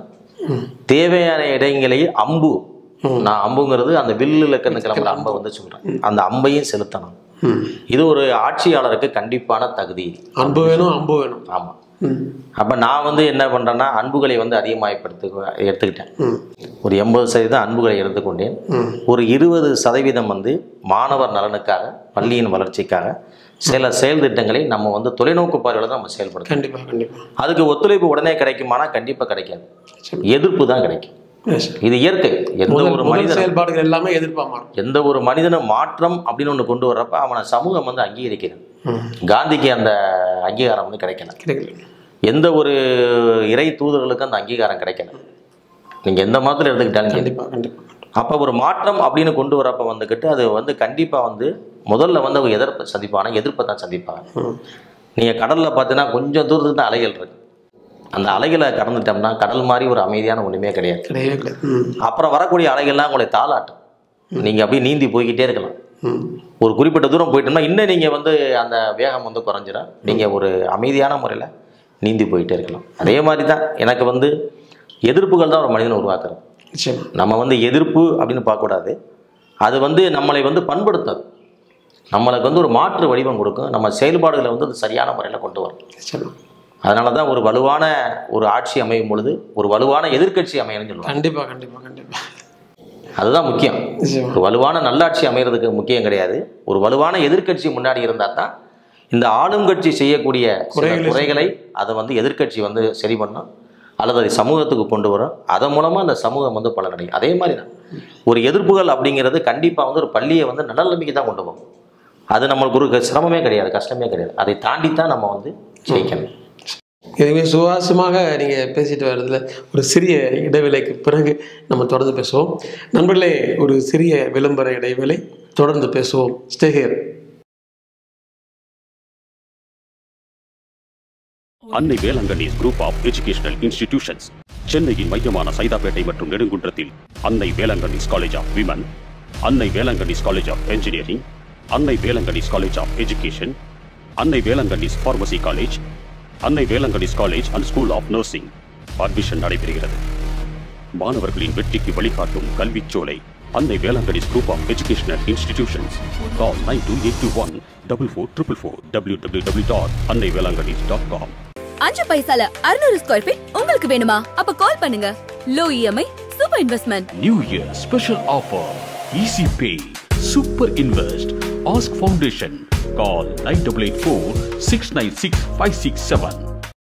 தேவையான இடங்களில் அம்பு நான் அம்புங்கிறது அந்த வில்லுல கிடந்து கிளம்புற அம்பை வந்து சொல்கிறேன் அந்த அம்பையும் செலுத்தணும் ம் இது ஒரு ஆட்சியாளருக்கு கண்டிப்பான தகுதி அன்பு வேணும் அம்பு வேணும் ஆமாம் ம் அப்போ நான் வந்து என்ன பண்ணுறேன்னா அன்புகளை வந்து அதிகமாகப்படுத்து எடுத்துக்கிட்டேன் ம் ஒரு எண்பது சதவீதம் அன்புகளை எடுத்துக்கொண்டேன் ம் ஒரு இருபது சதவீதம் வந்து மாணவர் நலனுக்காக பள்ளியின் வளர்ச்சிக்காக சில செயல் திட்டங்களை நம்ம வந்து தொலைநோக்கு பார்வையில் தான் நம்ம செயல்படுத்தணும் கண்டிப்பாக கண்டிப்பாக அதுக்கு ஒத்துழைப்பு உடனே கிடைக்குமானா கண்டிப்பாக கிடைக்காது எதிர்ப்பு தான் கிடைக்கும் Yes. இது இயற்கை எந்த முதல் ஒரு முதல் மனிதனும் செயல்பாடுகள் எல்லாமே எதிர்ப்பா மாறும் எந்த ஒரு மனிதனும் மாற்றம் அப்படின்னு ஒன்று கொண்டு வர்றப்ப அவனை சமூகம் வந்து அங்கீகரிக்கிறது ம் காந்திக்கு அந்த அங்கீகாரம் வந்து கிடைக்கல கிடைக்கல எந்த ஒரு இறை தூதர்களுக்கும் அந்த அங்கீகாரம் கிடைக்கல நீங்கள் எந்த மதத்தில் எடுத்துக்கிட்டாலும் சரி. கண்டிப்பாக கண்டிப்பாக அப்போ ஒரு மாற்றம் அப்படின்னு கொண்டு வரப்ப வந்துக்கிட்டு அது வந்து கண்டிப்பாக வந்து முதல்ல வந்து அவங்க எதிர்ப்பை சந்திப்பாங்க எதிர்ப்பை தான் சந்திப்பாங்க ம் நீங்கள் கடலில் பார்த்தீங்கன்னா கொஞ்சம் தூரத்துக்கு தான் அலைகள் இருக்கு அந்த அலைகளை கடந்துட்டோம்னா கடல் மாதிரி ஒரு அமைதியான ஒன்றுமே கிடையாது கிடையவே கிடையாது ம் அப்புறம் வரக்கூடிய அலைகள்லாம் உங்களை தாளாட்டும் நீங்கள் அப்படியே நீந்தி போய்கிட்டே இருக்கலாம் ம் ஒரு குறிப்பிட்ட தூரம் போயிட்டோம்னா இன்னும் நீங்கள் வந்து அந்த வேகம் வந்து குறைஞ்சிடும் நீங்கள் ஒரு அமைதியான முறையில் நீந்தி போயிட்டே இருக்கலாம் அதே மாதிரி தான் எனக்கு வந்து எதிர்ப்புகள் தான் ஒரு மனிதனை உருவாக்குறது நிச்சயமா நம்ம வந்து எதிர்ப்பு அப்படின்னு பார்க்கக்கூடாது அது வந்து நம்மளை வந்து பண்படுத்தாது நம்மளுக்கு வந்து ஒரு மாற்று வடிவம் கொடுக்கும் நம்ம செயல்பாடுகளை வந்து அது சரியான முறையில் கொண்டு வரும் நிச்சயமா அதனால தான் ஒரு வலுவான ஒரு ஆட்சி அமையும் பொழுது ஒரு வலுவான எதிர்க்கட்சி அமையணும்னு சொல்லுவாங்க கண்டிப்பா கண்டிப்பா கண்டிப்பா அதுதான் முக்கியம் நிச்சயமா ஒரு வலுவான நல்லாட்சி அமைகிறதுக்கு முக்கியம் கிடையாது ஒரு வலுவான எதிர்க்கட்சி முன்னாடி இருந்தால் தான் இந்த ஆளும் கட்சி செய்யக்கூடிய சில குறைகளை குறைகளை அதை வந்து எதிர்க்கட்சி வந்து சரி பண்ணும் அல்லது அதை சமூகத்துக்கு கொண்டு வரும் அதன் மூலமாக அந்த சமூகம் வந்து பலனடையும் அதே மாதிரி தான் ஒரு எதிர்ப்புகள் அப்படிங்கிறது கண்டிப்பாக வந்து ஒரு பள்ளியை வந்து நலநிலைமைக்கு தான் கொண்டு போகும் அது நம்மளுக்கு ஒரு சிரமமே கிடையாது கஷ்டமே கிடையாது அதை தாண்டி தான் நம்ம வந்து ஜெயிக்கணும் இதுவே சுவாரஸ்யமாக நீங்கள் பேசிட்டு வர்றதுல ஒரு சிறிய இடைவேளைக்கு பிறகு நம்ம தொடர்ந்து பேசுவோம் நண்பர்களே ஒரு சிறிய விளம்பர இடைவேளை தொடர்ந்து பேசுவோம் stay here Annai Velankanni's group of educational institutions சென்னையின் மையமான சைதாப்பேட்டை மற்றும் நெடுங்குன்றத்தில் அன்னை வேலங்கண்ணீஸ் காலேஜ் ஆஃப் விமன் அன்னை வேலங்கண்ணீஸ் காலேஜ் ஆஃப் என்ஜினியரிங் அன்னை வேலங்கண்ணீஸ் காலேஜ் ஆஃப் எஜுகேஷன் அன்னை வேலங்கண்ணீஸ் pharmacy college Annai Velankanni's college and school of nursing admission நடைபெறுகிறது மாணவர்களின் வெற்றிக்கு வழிகாட்டும் கல்விச் சோலை Annai Velankanni's group of educational institutions call nine two eight two one double four triple four W W W dot Annai Velankanni's dot com அஞ்சு பைசால அறுநூறு square feet உங்களுக்கு வேணுமா அப்ப கால் பண்ணுங்க low EMI super investment New Year special offer. Easy Pay. Super Invest. Ask Foundation. Call 9884 696 567.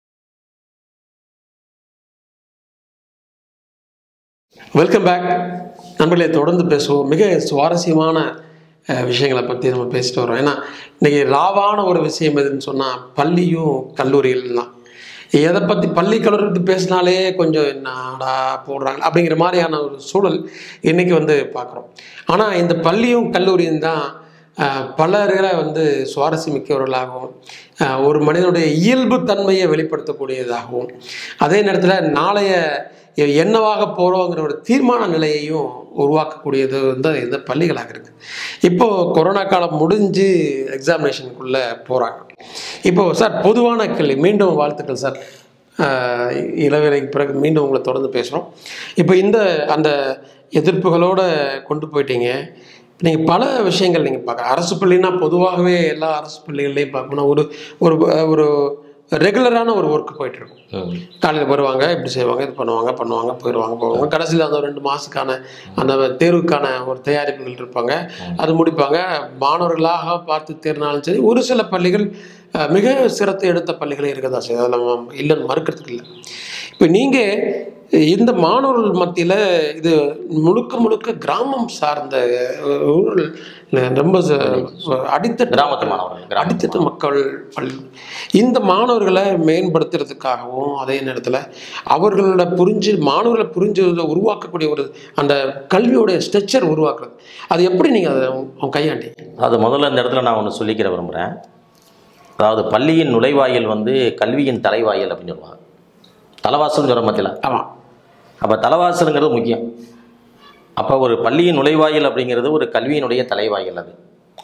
Welcome back நண்பர்களே தொடர்ந்து பேசுவோம் மிக சுவாரஸ்யமான அஹ், விஷயங்களை பற்றி நம்ம பேசிட்டு வரோம் ஏன்னா இன்னைக்கு ராவான ஒரு விஷயம் எதுன்னு சொன்னால் பள்ளியும் கல்லூரிகள் தான் எதை பற்றி பள்ளி கல்லூரி பற்றி பேசினாலே கொஞ்சம் என்னடா போடுறாங்க அப்படிங்கிற மாதிரியான ஒரு சூழல் இன்னைக்கு வந்து பார்க்குறோம் ஆனால் இந்த பள்ளியும் கல்லூரியும் தான் அஹ், பலர்களை வந்து சுவாரஸ்யமிக்கவர்களாகவும் அஹ், ஒரு மனிதனுடைய இயல்பு தன்மையை வெளிப்படுத்தக்கூடியதாகவும் அதே நேரத்தில் நாளைய எ- என்னவாக போகிறோங்கிற ஒரு தீர்மான நிலையையும் உருவாக்கக்கூடியது வந்து இந்த பள்ளிகளாக இருக்குது இப்போது கொரோனா காலம் முடிஞ்சு எக்ஸாமினேஷனுக்குள்ளே போகிறாங்க இப்போது சார் பொதுவான கேள்வி மீண்டும் வாழ்த்துக்கள் சார் ஆஹ் இளவேளைக்கு பிறகு மீண்டும் உங்களை தொடர்ந்து பேசுகிறோம் இப்போ இந்த அந்த எதிர்ப்புகளோடு கொண்டு போயிட்டீங்க நீங்கள் பல விஷயங்கள் நீங்கள் பார்க்க அரசு பள்ளினா பொதுவாகவே எல்லா அரசு பள்ளிகள்லையும் பார்க்கணும் ஒரு ஒரு ஒரு ரெகுலரான ஒரு ஒர்க்கு போயிட்டுருக்கும் ம். காலையில் வருவாங்க இப்படி செய்வாங்க இது பண்ணுவாங்க பண்ணுவாங்க போயிடுவாங்க போவாங்க கடைசியில் அந்த ரெண்டு மாதத்துக்கான அந்த தேர்வுக்கான ஒரு தயாரிப்புகள் இருப்பாங்க அது முடிப்பாங்க மாணவர்களாக பார்த்து தேர்னாலும் சரி ஒரு சில பள்ளிகள் அஹ், மிக சிரத்தை எடுத்த பள்ளிகளும் இருக்கதா செய்யுது அதில் நம்ம இல்லைன்னு மறுக்கிறதுக்கு இல்லை இப்போ நீங்கள் இந்த மாணவர்கள் மத்தியில் இது முழுக்க முழுக்க கிராமம் சார்ந்த அஹ், ஊழல் ரொம்ப ச- அடித்தட்டு கிராமத்து மாணவர்கள், கிராமத்து அடித்தட்டு மக்கள் பள்ளி இந்த மாணவர்களை மேம்படுத்துறதுக்காகவும் அதே நேரத்தில் அவர்களோட புரிஞ்சு மாணவர்களை புரிஞ்சு உருவாக்கக்கூடிய ஒரு அந்த கல்வியோட ஸ்ட்ரக்சர் உருவாக்குறது அது எப்படி நீங்கள் அதை அவங்க கையாண்டீங்க அது முதல்ல இந்த இடத்துல நான் ஒன்று சொல்லிக்கிற விரும்புகிறேன் அதாவது பள்ளியின் நுழைவாயில் வந்து கல்வியின் தலைவாயில் அப்படின்னு சொல்லுவாங்க தலைவாசல் சொல்கிற மத்தியில் ஆமாம் அப்போ தலைவாசலுங்கிறது முக்கியம் அப்போ ஒரு பள்ளியின் நுழைவாயில் அப்படிங்கிறது ஒரு கல்வியினுடைய தலைவாயில் அது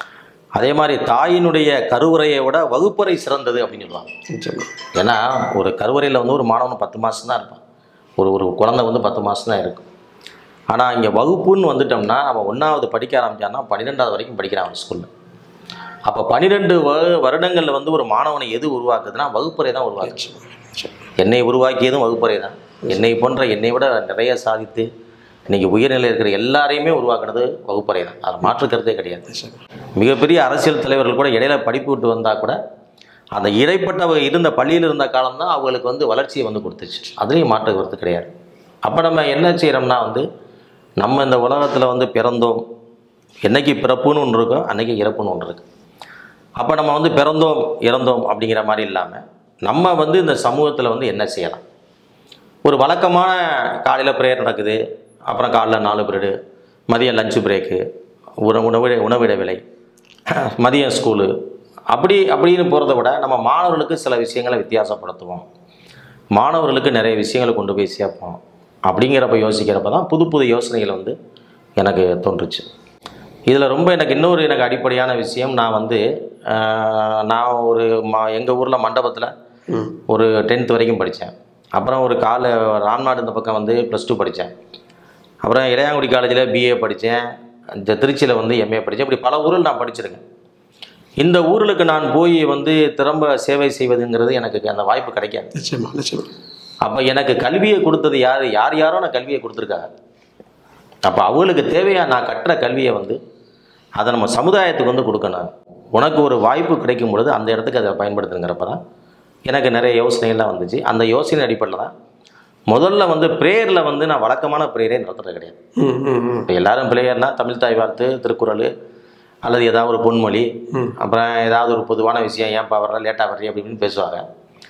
அதே மாதிரி தாயினுடைய கருவறையை விட வகுப்பறை சிறந்தது அப்படின்னு சொல்லுவாங்க நிச்சயமா ஏன்னா ஒரு கருவறையில் வந்து ஒரு மாணவன் பத்து மாதம் தான் இருப்பான் ஒரு ஒரு குழந்தை வந்து பத்து மாதம் தான் இருக்கும் ஆனால் இங்கே வகுப்புன்னு வந்துட்டோம்னா அவன் ஒன்றாவது படிக்க ஆரம்பிச்சான்னா பன்னிரெண்டாவது வரைக்கும் படிக்கிறான் அவன் ஸ்கூலில் அப்போ பன்னிரெண்டு வ வருடங்களில் வந்து ஒரு மாணவனை எது உருவாக்குதுன்னா வகுப்பறை தான் உருவாக்குச்சு என்னை உருவாக்கியதும் வகுப்பறை தான் என்னை போன்ற என்னை விட நிறைய சாதித்து இன்னைக்கு உயர்நிலையில் இருக்கிற எல்லாரையுமே உருவாக்குனது வகுப்பறை தான் அதில் மாற்று கருத்தே கிடையாது மிகப்பெரிய அரசியல் தலைவர்கள் கூட இடையில படிப்பு விட்டு வந்தால் கூட அந்த இடைப்பட்ட இருந்த பள்ளியில் இருந்த காலம்தான் அவங்களுக்கு வந்து வளர்ச்சியை வந்து கொடுத்துச்சு அதுலேயும் மாற்று கருத்து கிடையாது அப்போ நம்ம என்ன செய்கிறோம்னா வந்து நம்ம இந்த உலகத்தில் வந்து பிறந்தோம் என்னைக்கு பிறப்புன்னு ஒன்று இருக்கோ அன்னைக்கு இறப்புன்னு ஒன்று இருக்கு அப்போ நம்ம வந்து பிறந்தோம் இறந்தோம் அப்படிங்கிற மாதிரி இல்லாமல் நம்ம வந்து இந்த சமூகத்தில் வந்து என்ன செய்யலாம் ஒரு வழக்கமான காலையில் ப்ரேயர் நடக்குது அப்புறம் காலைல நாலு பீரியடு மதியம் லஞ்சு பிரேக்கு உணவு உணவு உணவிடவிலை மதியம் ஸ்கூலு அப்படி அப்படின்னு போகிறத விட நம்ம மாணவர்களுக்கு சில விஷயங்களை வித்தியாசப்படுத்துவோம் மாணவர்களுக்கு நிறைய விஷயங்களை கொண்டு போய் சேர்ப்போம் அப்படிங்கிறப்ப யோசிக்கிறப்ப தான் புது புது யோசனைகள் வந்து எனக்கு தோன்றுச்சு இதில் ரொம்ப எனக்கு இன்னொரு எனக்கு அடிப்படையான விஷயம் நான் வந்து ஆஹ், நான் ஒரு மா எங்கள் ஊரில் மண்டபத்தில் ஒரு டென்த் வரைக்கும் படித்தேன் அப்புறம் ஒரு கால ராம்நாடு இந்த பக்கம் வந்து ப்ளஸ் டூ படித்தேன் அப்புறம் இளையாங்குடி காலேஜில் பிஏ படித்தேன் இந்த திருச்சியில் வந்து எம்ஏ படித்தேன் இப்படி பல ஊரில் நான் படிச்சிருக்கேன் இந்த ஊர்களுக்கு நான் போய் வந்து திரும்ப சேவை செய்வதுங்கிறது எனக்கு அந்த வாய்ப்பு கிடைக்காது நிச்சயமா நிச்சயமா அப்போ எனக்கு கல்வியை கொடுத்தது யார் யார் யாரோ நான் கல்வியை கொடுத்துருக்காங்க அப்போ அவங்களுக்கு தேவையான நான் கற்ற கல்வியை வந்து அதை நம்ம சமுதாயத்துக்கு வந்து கொடுக்கணும் உனக்கு ஒரு வாய்ப்பு கிடைக்கும் பொழுது அந்த இடத்துக்கு அதை பயன்படுத்துங்கிறப்ப தான் எனக்கு நிறைய யோசனைகள்லாம் வந்துச்சு அந்த யோசனை அடிப்படையில் தான் முதல்ல வந்து ப்ரேயரில் வந்து நான் வழக்கமான ப்ரேயரே நடத்துறது கிடையாது ம் ம் ம் இப்போ எல்லாரும் ப்ரேயர்னா தமிழ் தாய் வாழ்த்து திருக்குறள் அல்லது ஏதாவது ஒரு பொன்மொழி அப்புறம் ஏதாவது ஒரு பொதுவான விஷயம் ஏன்ப்பா வர்ற லேட்டாக வர்றீ அப்படி இப்படின்னு பேசுவாங்க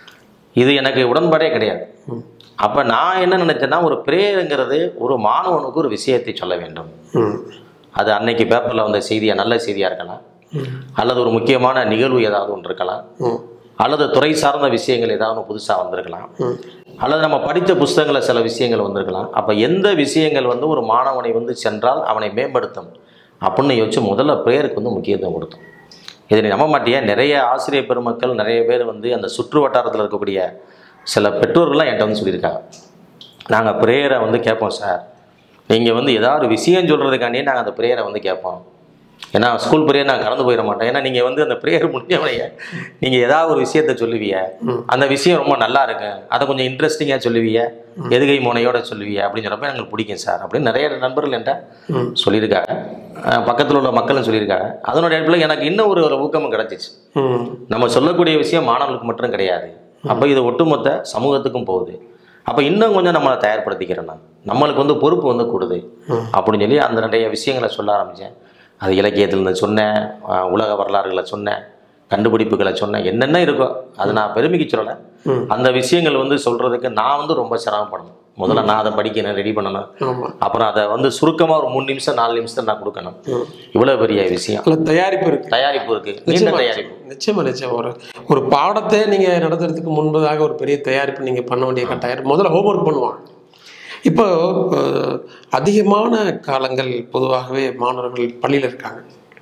இது எனக்கு உடன்பாடே கிடையாது அப்போ நான் என்ன நினச்சேன்னா ஒரு ப்ரேயருங்கிறது ஒரு மாணவனுக்கு ஒரு விஷயத்தை சொல்ல வேண்டும் ம் அது அன்னைக்கு பேப்பரில் வந்த செய்தியாக நல்ல செய்தியாக இருக்கலாம் அல்லது ஒரு முக்கியமான நிகழ்வு ஏதாவது ஒன்று இருக்கலாம் ம் அல்லது துறை சார்ந்த விஷயங்கள் ஏதாவது புதுசாக வந்திருக்கலாம் அல்லது நம்ம படித்த புஸ்தகங்களில் சில விஷயங்கள் வந்திருக்கலாம் அப்போ எந்த விஷயங்கள் வந்து ஒரு மாணவனை வந்து சென்றால் அவனை மேம்படுத்தும் அப்படின்னு யோசிச்சு முதல்ல ப்ரேயருக்கு வந்து முக்கியத்துவம் கொடுத்தோம் இதை நீ நம்ப மாட்டியா நிறைய ஆசிரியர் பெருமக்கள் நிறைய பேர் வந்து அந்த சுற்று வட்டாரத்தில் இருக்கக்கூடிய சில பெற்றோர்கள்லாம் என்கிட்ட வந்து சொல்லியிருக்காங்க நாங்கள் ப்ரேயரை வந்து கேட்போம் சார் நீங்கள் வந்து ஏதாவது ஒரு விஷயம் சொல்கிறதுக்காண்டியே நாங்கள் அந்த ப்ரேயரை வந்து கேட்போம் ஏன்னா ஸ்கூல் ப்ரேயர் நான் கடந்து போயிட மாட்டேன் ஏன்னா நீங்கள் வந்து அந்த ப்ரேயர் முடிஞ்சவனைய நீங்கள் ஏதாவது ஒரு விஷயத்த சொல்லுவீங்க அந்த விஷயம் ரொம்ப நல்லா இருக்கு அதை கொஞ்சம் இன்ட்ரெஸ்டிங்காக சொல்லுவீங்க எதுகை முனையோட சொல்லுவீங்க அப்படின்னு சொல்கிறப்ப எங்களுக்கு பிடிக்கும் சார் அப்படின்னு நிறைய நண்பர்கள் என்கிட்ட சொல்லியிருக்காங்க அஹ் பக்கத்தில் உள்ள மக்களும் சொல்லியிருக்காங்க அதனுடைய அடிப்படையில் எனக்கு இன்னும் ஒரு ஒரு ஊக்கமும் கிடச்சிச்சு ம் நம்ம சொல்லக்கூடிய விஷயம் மாணவர்களுக்கு மட்டும் கிடையாது அப்போ இது ஒட்டுமொத்த சமூகத்துக்கும் போகுது அப்போ இன்னும் கொஞ்சம் நம்மளை தயார்படுத்திக்கிறேன் நான் நம்மளுக்கு வந்து பொறுப்பு வந்து கூடுது அப்படின்னு சொல்லி அந்த நிறைய விஷயங்களை சொல்ல ஆரம்பித்தேன் அது இலக்கியத்தில் சொன்னேன் அஹ் உலக வரலாறுகளை சொன்னேன் கண்டுபிடிப்புகளை சொன்னேன் என்னென்ன இருக்கோ அது நான் பெருமைக்கு சொல்லலை அந்த விஷயங்கள் வந்து சொல்கிறதுக்கு நான் வந்து ரொம்ப சிரமப்படணும் முதல்ல நான் அதை படிக்கணும் ரெடி பண்ணணும் ஆமாம் அப்புறம் அதை வந்து சுருக்கமாக ஒரு மூணு நிமிஷம் நாலு நிமிஷம் நான் கொடுக்கணும் இவ்வளோ பெரிய விஷயம் அதில் தயாரிப்பு இருக்கு தயாரிப்பு இருக்குது நீண்ட நிச்சயமா தயாரிப்பு நிச்சயமா நிச்சயம் ஒரு ஒரு பாடத்தை நீங்கள் நடத்துறதுக்கு முன்பதாக ஒரு பெரிய தயாரிப்பு நீங்கள் பண்ண வேண்டிய கட்டாயம் முதல்ல ஹோம்ஒர்க் பண்ணுவாங்க இப்போ அஹ், அதிகமான காலங்கள் பொதுவாகவே மாணவர்கள் பள்ளியில் இருக்காங்க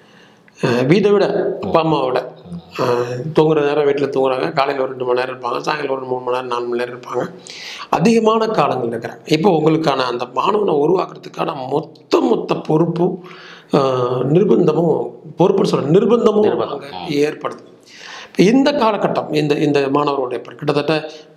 அஹ், வீட்டை விட அப்பா அம்மாவை விட அஹ், தூங்குற நேரம் வீட்டில் தூங்குறாங்க காலையில் ஒரு ரெண்டு மணி நேரம் இருப்பாங்க சாயங்காலம் ஒரு மூணு மணி நேரம் நாலு மணி நேரம் இருப்பாங்க அதிகமான காலங்கள் இருக்கிறாங்க இப்போ உங்களுக்கான அந்த மாணவனை உருவாக்குறதுக்கான மொத்த மொத்த பொறுப்பும் அஹ், நிர்பந்தமும் பொறுப்புன்னு சொல்ல நிர்பந்தமும் அங்கே ஏற்படுது இப்ப இந்த காலகட்டம் இந்த இந்த மாணவருடைய இப்ப கிட்டத்தட்ட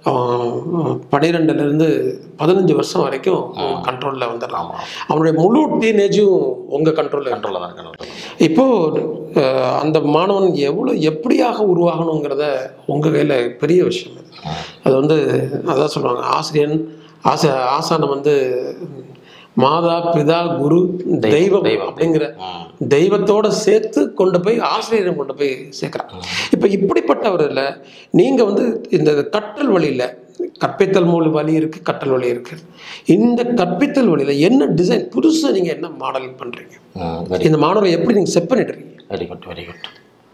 பன்னிரெண்டுலேருந்து பதினஞ்சு வருஷம் வரைக்கும் கண்ட்ரோலில் வந்துடலாம் அவனுடைய முழு டீனேஜும் உங்கள் கண்ட்ரோலில் கண்ட்ரோலில் தான் இருக்கணும் இப்போ அஹ், அந்த மாணவன் எவ்வளோ எப்படியாக உருவாகணுங்கிறத உங்கள் கையில் பெரிய விஷயம் அது அது வந்து அதான் சொல்லுவாங்க ஆசிரியன் ஆச ஆசானம் வந்து மாதா பிதா குரு தெய்வம் தெய்வம். அப்படிங்கிற ம். தெய்வத்தோட சேர்த்து கொண்டு போய் ஆசிரியரை கொண்டு போய் சேர்க்குறான் இப்போ இப்படிப்பட்டவரில் நீங்கள் வந்து இந்த கற்றல் வழியில் கற்பித்தல் மூல வழி இருக்குது கற்றல் வழி இருக்குது இந்த கற்பித்தல் வழியில் என்ன டிசைன் புதுசாக நீங்கள் என்ன மாடலிங் பண்ணுறீங்க ம் வெரி இந்த மாணவரை எப்படி நீங்கள் செட் பண்ணிடுறீங்க வெரி குட் வெரி குட்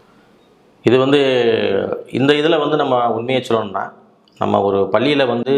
இது வந்து இந்த இதில் வந்து நம்ம உண்மையை சொல்லணும்னா நம்ம ஒரு பள்ளியில் வந்து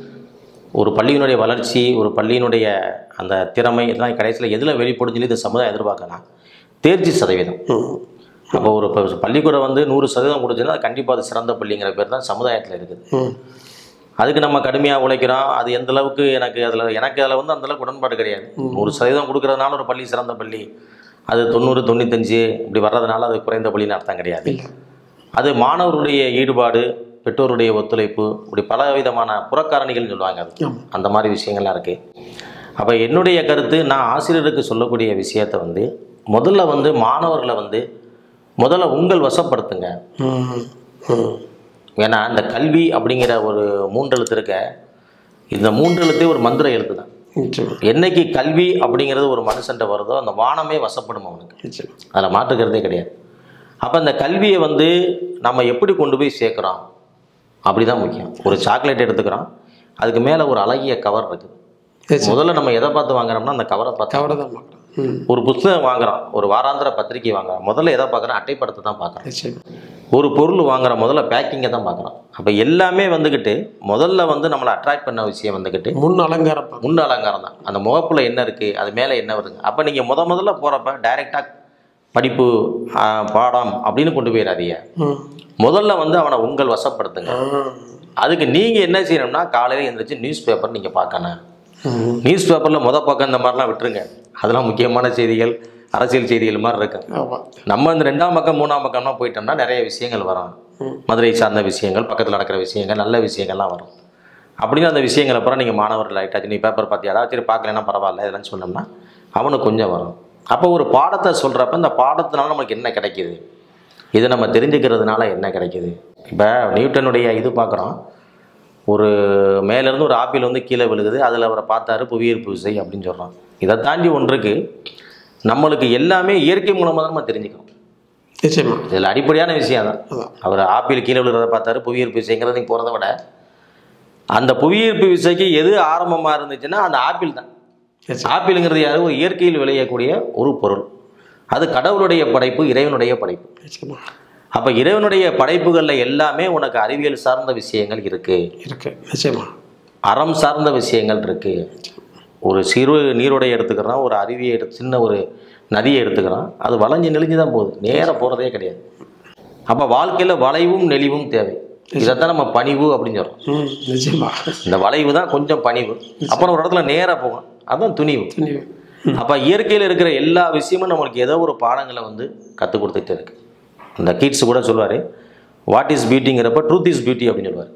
ஒரு பள்ளியினுடைய வளர்ச்சி ஒரு பள்ளியினுடைய அந்த திறமை இதெல்லாம் கடைசியில் எதில் வெளிப்படும் சொல்லி இந்த சமுதாயம் எதிர்பார்க்கலாம் தேர்ச்சி சதவீதம் அப்போ ஒரு இப்போ பள்ளிக்கூடம் வந்து நூறு சதவீதம் கொடுத்துன்னா அது கண்டிப்பாக அது சிறந்த பள்ளிங்கிற பேர் தான் சமுதாயத்தில் இருக்குது ம் அதுக்கு நம்ம கடுமையாக உழைக்கிறோம் அது எந்த அளவுக்கு எனக்கு அதில் எனக்கு அதில் வந்து அந்த அளவுக்கு உடன்பாடு கிடையாது நூறு சதவீதம் கொடுக்கறதுனால ஒரு பள்ளி சிறந்த பள்ளி அது தொண்ணூறு தொண்ணூத்தஞ்சு இப்படி வர்றதுனால அது குறைந்த பள்ளின்னு அர்த்தம் கிடையாது அது மாணவருடைய ஈடுபாடு பெற்றோருடைய ஒத்துழைப்பு இப்படி பல விதமான புறக்காரணிகள்னு சொல்லுவாங்க அது ஆமா. அந்த மாதிரி விஷயங்கள்லாம் இருக்குது அப்போ என்னுடைய கருத்து நான் ஆசிரியருக்கு சொல்லக்கூடிய விஷயத்தை வந்து முதல்ல வந்து மாணவர்களை வந்து முதல்ல உங்கள் வசப்படுத்துங்க ம் ம் ஏன்னா இந்த கல்வி அப்படிங்கிற ஒரு மூன்றெழுத்து இருக்க இந்த மூன்றெழுத்தே ஒரு மந்திர எழுத்து தான் நிச்சயமா என்னைக்கு கல்வி அப்படிங்கிறது ஒரு மனுஷன்ட்ட வருதோ அந்த வானமே வசப்படும் அவனுக்கு நிச்சயமா அதில் மாற்றுக்கிறதே கிடையாது அப்போ இந்த கல்வியை வந்து நம்ம எப்படி கொண்டு போய் சேர்க்குறோம் அப்படி தான் முக்கியம் ஒரு சாக்லேட் எடுத்துக்கிறோம் அதுக்கு மேலே ஒரு அழகிய கவர் இருக்குது நிச்சயம் முதல்ல நம்ம எதை பார்த்து வாங்குறோம்னா அந்த கவரை பார்த்து கவரை தான் பார்க்குறேன் ம் ஒரு புத்தகம் வாங்குறோம் ஒரு வாராந்திர பத்திரிக்கை வாங்குறோம் முதல்ல எதை பார்க்குறோம் அட்டைப்படத்தை தான் பார்க்குறோம் நிச்சயமா ஒரு பொருள் வாங்குற முதல்ல பேக்கிங்கை தான் பார்க்குறோம் அப்போ எல்லாமே வந்துக்கிட்டு முதல்ல வந்து நம்மளை அட்ராக்ட் பண்ண விஷயம் வந்துக்கிட்டு முன் அலங்காரம் பார்க்கணும். முன் அலங்காரம் தான் அந்த முகப்பில் என்ன இருக்குது அது மேலே என்ன வருதுங்க அப்போ நீங்கள் முத முதல்ல போகிறப்ப டைரெக்டாக படிப்பு ஆ, பாடம் அப்படின்னு கொண்டு போயிடாதீங்க ம் முதல்ல வந்து அவனை உங்கள் வசப்படுத்துங்க ஆ அதுக்கு நீங்கள் என்ன செய்யணும்னா காலையில் எழுந்திரிச்சு நியூஸ் பேப்பர் நீங்கள் பார்க்கணும் ம் நியூஸ் பேப்பரில் முத பக்கம் இந்த மாதிரிலாம் விட்டுருங்க அதெல்லாம் முக்கியமான செய்திகள் அரசியல் செய்திகள் மாதிரி இருக்கு ஆமாம் நம்ம இந்த ரெண்டாம் பக்கம் மூணாம் பக்கம்லாம் போயிட்டோம்னா நிறைய விஷயங்கள் வரும் மதுரை சார்ந்த விஷயங்கள் பக்கத்தில் நடக்கிற விஷயங்கள் நல்ல விஷயங்கள்லாம் வரும் அப்படின்னு அந்த விஷயங்களை அப்புறம் நீங்கள் மாணவர்கள் லைட்டாச்சு நீ பேப்பர் பார்த்தியாடா சரி பார்க்கலன்னா பரவாயில்ல இதெல்லாம் சொன்னோம்னா அவனுக்கு கொஞ்சம் வரும் அப்போ ஒரு பாடத்தை சொல்கிறப்ப இந்த பாடத்தினால நமக்கு என்ன கிடைக்குது இதை நம்ம தெரிஞ்சுக்கிறதுனால என்ன கிடைக்குது இப்போ நியூட்டனுடைய இது பார்க்குறோம் ஒரு மேலேருந்து ஒரு ஆப்பிள் வந்து கீழே விழுகுது அதில் அவரை பார்த்தாரு புவியீர்ப்பு விசை அப்படின்னு சொல்கிறோம் இதை தாண்டி ஒன்றுக்கு நம்மளுக்கு எல்லாமே இயற்கை மூலமாக தான் நம்ம தெரிஞ்சுக்கணும் நிச்சயமா இதில் அடிப்படையான விஷயம் தான் அதான். அவர் ஆப்பிள் கீழே விழுகிறத பார்த்தாரு புவியீர்ப்பு விசைங்கிறது போகிறத விட அந்த புவியீர்ப்பு விசைக்கு எது ஆரம்பமாக இருந்துச்சுன்னா அந்த ஆப்பிள் தான் நிச்சயம் ஆப்பிளுங்கிறது யாரு ஒரு இயற்கையில் விளையக்கூடிய ஒரு பொருள் அது கடவுளுடைய படைப்பு இறைவனுடைய படைப்பு நிச்சயமா அப்போ இறைவனுடைய படைப்புகளில் எல்லாமே உனக்கு அறிவியல் சார்ந்த விஷயங்கள் இருக்குது இருக்கு நிச்சயமா அறம் சார்ந்த விஷயங்கள் இருக்குது ஒரு சிறு நீரோடைய எடுத்துக்கிறோம் ஒரு அருவியை எடுத்து சின்ன ஒரு நதியை எடுத்துக்கிறோம் அது வளைஞ்சு நெளிஞ்சு தான் போகுது நேராக போகிறதே கிடையாது அப்போ வாழ்க்கையில் வளைவும் நெளிவும் தேவை இதைத்தான் நம்ம பணிவு அப்படின்னு சொல்கிறோம் ம் நிச்சயமா இந்த வளைவு தான் கொஞ்சம் பணிவு அப்புறம் ஒரு இடத்துல நேராக போகும் அதுதான் துணிவு துணிவு. அப்போ இயற்கையில் இருக்கிற எல்லா விஷயமும் நம்மளுக்கு ஏதோ ஒரு பாடங்களை வந்து கற்றுக் கொடுத்துட்டே இருக்கு இந்த கிட்ஸ் கூட சொல்லுவார் வாட் இஸ் பியூட்டிங்கிறப்ப ட்ரூத் இஸ் பியூட்டி அப்படின்னு சொல்லுவார்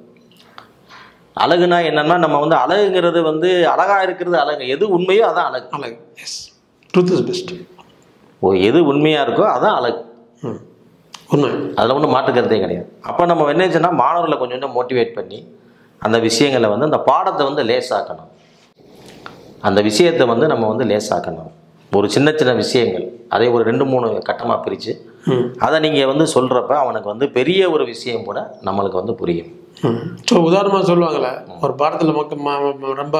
அழகுனா என்னன்னா நம்ம வந்து அழகுங்கிறது வந்து அழகா இருக்கிறது அழகு எது உண்மையோ அதான் அழகு அழகு எஸ் ட்ரூத் இஸ் பெஸ்ட் ஓ எது உண்மையா இருக்கோ அதான் அழகு ம் உண்மை அதில் ஒன்றும் மாற்றுக்கிறதே கிடையாது அப்போ நம்ம என்ன சொன்னால் மாணவர்களை கொஞ்சம் கொஞ்சம் மோட்டிவேட் பண்ணி அந்த விஷயங்களை வந்து அந்த பாடத்தை வந்து லேசாக்கணும் அந்த விஷயத்தை வந்து நம்ம வந்து லேசாக்கணும் ஒரு சின்ன சின்ன விஷயங்கள் அதை ஒரு ரெண்டு மூணு கட்டமாக பிரித்து ம் அதை நீங்கள் வந்து சொல்கிறப்ப அவனுக்கு வந்து பெரிய ஒரு விஷயம் கூட நம்மளுக்கு வந்து புரியும் ஸோ உதாரணமாக சொல்லுவாங்கள்ல ஒரு பாடத்தில் மக்கள் ம- ம- ரொம்ப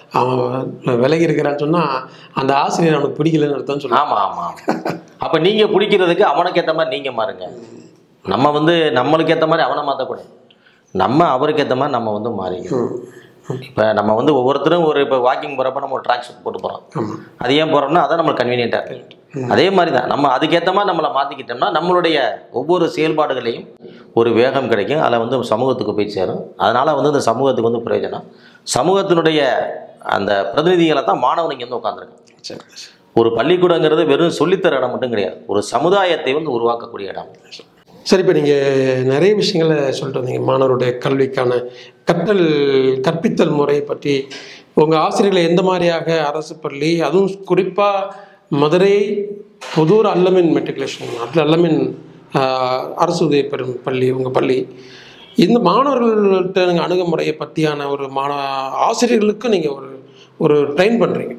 அவன் விலகி இருக்கிறான்னு சொன்னால் அந்த ஆசிரியர் அவனுக்கு பிடிக்கலன்னு அர்த்தம் சொல்லுவாங்க ஆமாம் ஆமாம் அப்போ நீங்கள் பிடிக்கிறதுக்கு அவனுக்கு ஏற்ற மாதிரி நீங்கள் மாறுங்க நம்ம வந்து நம்மளுக்கு ஏற்ற மாதிரி அவனை மாற்றக்கூடாது நம்ம அவருக்கு ஏற்ற மாதிரி நம்ம வந்து மாறிக்கணும் இப்போ நம்ம வந்து ஒவ்வொருத்தரும் ஒரு இப்போ வாக்கிங் போகிறப்ப நம்ம ஒரு ட்ராக் சூட் போட்டு போகிறோம் ஆமாம் அது ஏன் போகிறோம்னா அதான் நம்மளுக்கு கன்வீனியண்ட்டாக இருக்கு அதே மாதிரி தான் நம்ம அதுக்கேற்ற மாதிரி நம்மளை மாற்றிக்கிட்டோம்னா நம்மளுடைய ஒவ்வொரு செயல்பாடுகளையும் ஒரு வேகம் கிடைக்கும் அதில் வந்து சமூகத்துக்கு போய் சேரும் அதனால் வந்து இந்த சமூகத்துக்கு வந்து பிரயோஜனம் சமூகத்தினுடைய அந்த பிரதிநிதிகளை தான் மாணவன் இங்கே வந்து உட்காந்துருக்கான் சரி ஒரு பள்ளிக்கூடங்கிறது வெறும் சொல்லித்தர இடம் மட்டும் கிடையாது ஒரு சமுதாயத்தை வந்து உருவாக்கக்கூடிய இடம் சரி இப்போ நீங்கள் நிறைய விஷயங்களை சொல்லிட்டு வந்தீங்க மாணவருடைய கல்விக்கான கற்றல் கற்பித்தல் முறை பற்றி உங்கள் ஆசிரியர்களை எந்த மாதிரியாக அரசு பள்ளி அதுவும் குறிப்பாக மதுரை புதூர் அல்லமின் மெட்ரிகுலேஷன் அல்ல அல்லமின் ஆஹ், அரசு உதவி பெறும் பள்ளி உங்கள் பள்ளி இந்த மாணவர்கள்ட்ட நீங்கள் அணுகுமுறையை பற்றியான ஒரு மாணவ ஆசிரியர்களுக்கு நீங்கள் ஒரு ஒரு ட்ரெயின் பண்ணுறீங்க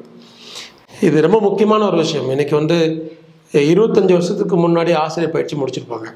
இது ரொம்ப முக்கியமான ஒரு விஷயம் இன்னைக்கு வந்து இருபத்தஞ்சி வருஷத்துக்கு முன்னாடி ஆசிரியர் பயிற்சி முடிச்சிருப்பாங்க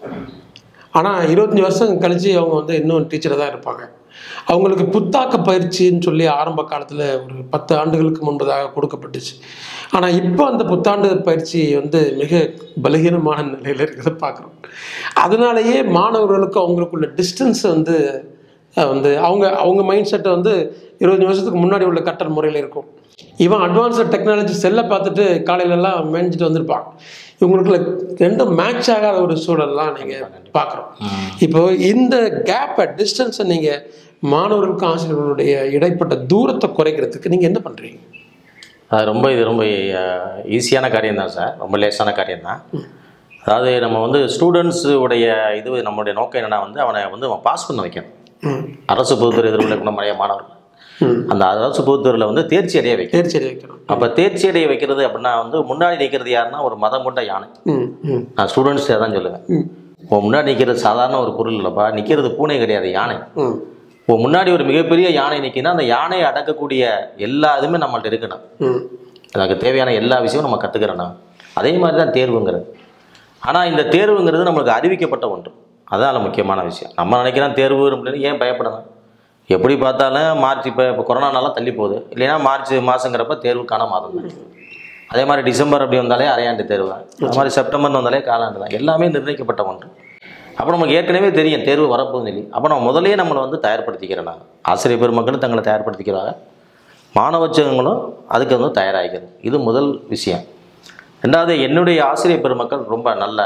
ஆனால் இருபத்தஞ்சி வருஷம் கழித்து அவங்க வந்து இன்னும் டீச்சராக தான் இருப்பாங்க அவங்களுக்கு புத்தாக்க பயிற்சின்னு சொல்லி ஆரம்ப காலத்தில் ஒரு பத்து ஆண்டுகளுக்கு முன்பதாக கொடுக்கப்பட்டுச்சு ஆனால் இப்போ அந்த புத்தாண்டு பயிற்சி வந்து மிக பலகீனமான நிலையில் இருக்கிறத பார்க்குறோம் அதனாலேயே மாணவர்களுக்கு அவங்களுக்குள்ள டிஸ்டன்ஸ் வந்து அஹ், வந்து அவங்க அவங்க மைண்ட் செட்டை வந்து இருபத்தஞ்சி வருஷத்துக்கு முன்னாடி உள்ள கற்றல் முறையில் இருக்கும் இவன் அட்வான்ஸ்டு டெக்னாலஜி செல்லை பார்த்துட்டு காலையிலலாம் மேய்ஞ்சிட்டு வந்திருப்பான் இவங்களுக்குள்ள ரெண்டும் மேட்ச் ஆகாத ஒரு சூழல்லாம் நீங்கள் பார்க்குறோம் இப்போ இந்த கேப்பை டிஸ்டன்ஸை நீங்கள் மாணவர்களுக்கும் ஆசிரியர்களுடைய இடைப்பட்ட தூரத்தை குறைக்கிறதுக்கு நீங்கள் என்ன பண்ணுறீங்க அது ரொம்ப இது ரொம்ப ஈஸியான காரியம் தான் சார் ரொம்ப லேசான காரியம் தான் அதாவது நம்ம வந்து ஸ்டூடெண்ட்ஸ் உடைய இது நம்மளுடைய நோக்கம் என்னன்னா வந்து அவனை வந்து அவன் பாஸ் பண்ண வைக்கணும் ம் அரசு பொதுத்துறை எதிர்கொள்ள நிறைய மாணவர்கள் ம் அந்த அரசு பொதுத்துறையில் வந்து தேர்ச்சி அடைய வைக்கணும் தேர்ச்சி அடைய வைக்கணும் அப்போ தேர்ச்சி அடைய வைக்கிறது அப்படின்னா வந்து முன்னாடி நிற்கிறது யாருன்னா ஒரு மதம் கொண்ட யானை ம் ம் நான் ஸ்டூடெண்ட்ஸ் தான் சொல்லுவேன் ம் இப்போ முன்னாடி நிற்கிறது சாதாரண ஒரு பொருள் இல்லைப்பா நிற்கிறது பூனை கிடையாது யானை ம் இப்போ முன்னாடி ஒரு மிகப்பெரிய யானை நிற்கினா அந்த யானையை அடக்கக்கூடிய எல்லா இதுவுமே நம்மள்ட்ட இருக்கணும் ம் அதுக்கு தேவையான எல்லா விஷயமும் நம்ம கற்றுக்கிறோம் அதே மாதிரி தான் தேர்வுங்கிறது ஆனால் இந்த தேர்வுங்கிறது நம்மளுக்கு அறிவிக்கப்பட்ட ஒன்று அதான் அதில் முக்கியமான விஷயம் நம்ம நினைக்கிறோம் தேர்வு அப்படின்னு ஏன் பயப்படணும் எப்படி பார்த்தாலும் மார்ச் இப்போ இப்போ கொரோனானால தள்ளி போகுது இல்லைன்னா மார்ச் மாதங்கிறப்ப தேர்வுக்கான மாதம் தான் அதே மாதிரி டிசம்பர் அப்படி வந்தாலே அரையாண்டு தேர்வு தான் அது மாதிரி செப்டம்பர் வந்தாலே காலாண்டு தான் எல்லாமே நிர்ணயிக்கப்பட்ட ஒன்று அப்போ நமக்கு ஏற்கனவே தெரியும் தேர்வு வரப்போகுது சொல்லி அப்போ நம்ம முதல்லயே நம்மளை வந்து தயார்படுத்திக்கிறோம் நாங்கள் ஆசிரியர் பெருமக்களும் தங்களை தயார்படுத்திக்கிறாங்க மாணவச்சகங்களும் அதுக்கு வந்து தயாராகிக்கிறது இது முதல் விஷயம் ரெண்டாவது என்னுடைய ஆசிரியர் பெருமக்கள் ரொம்ப நல்ல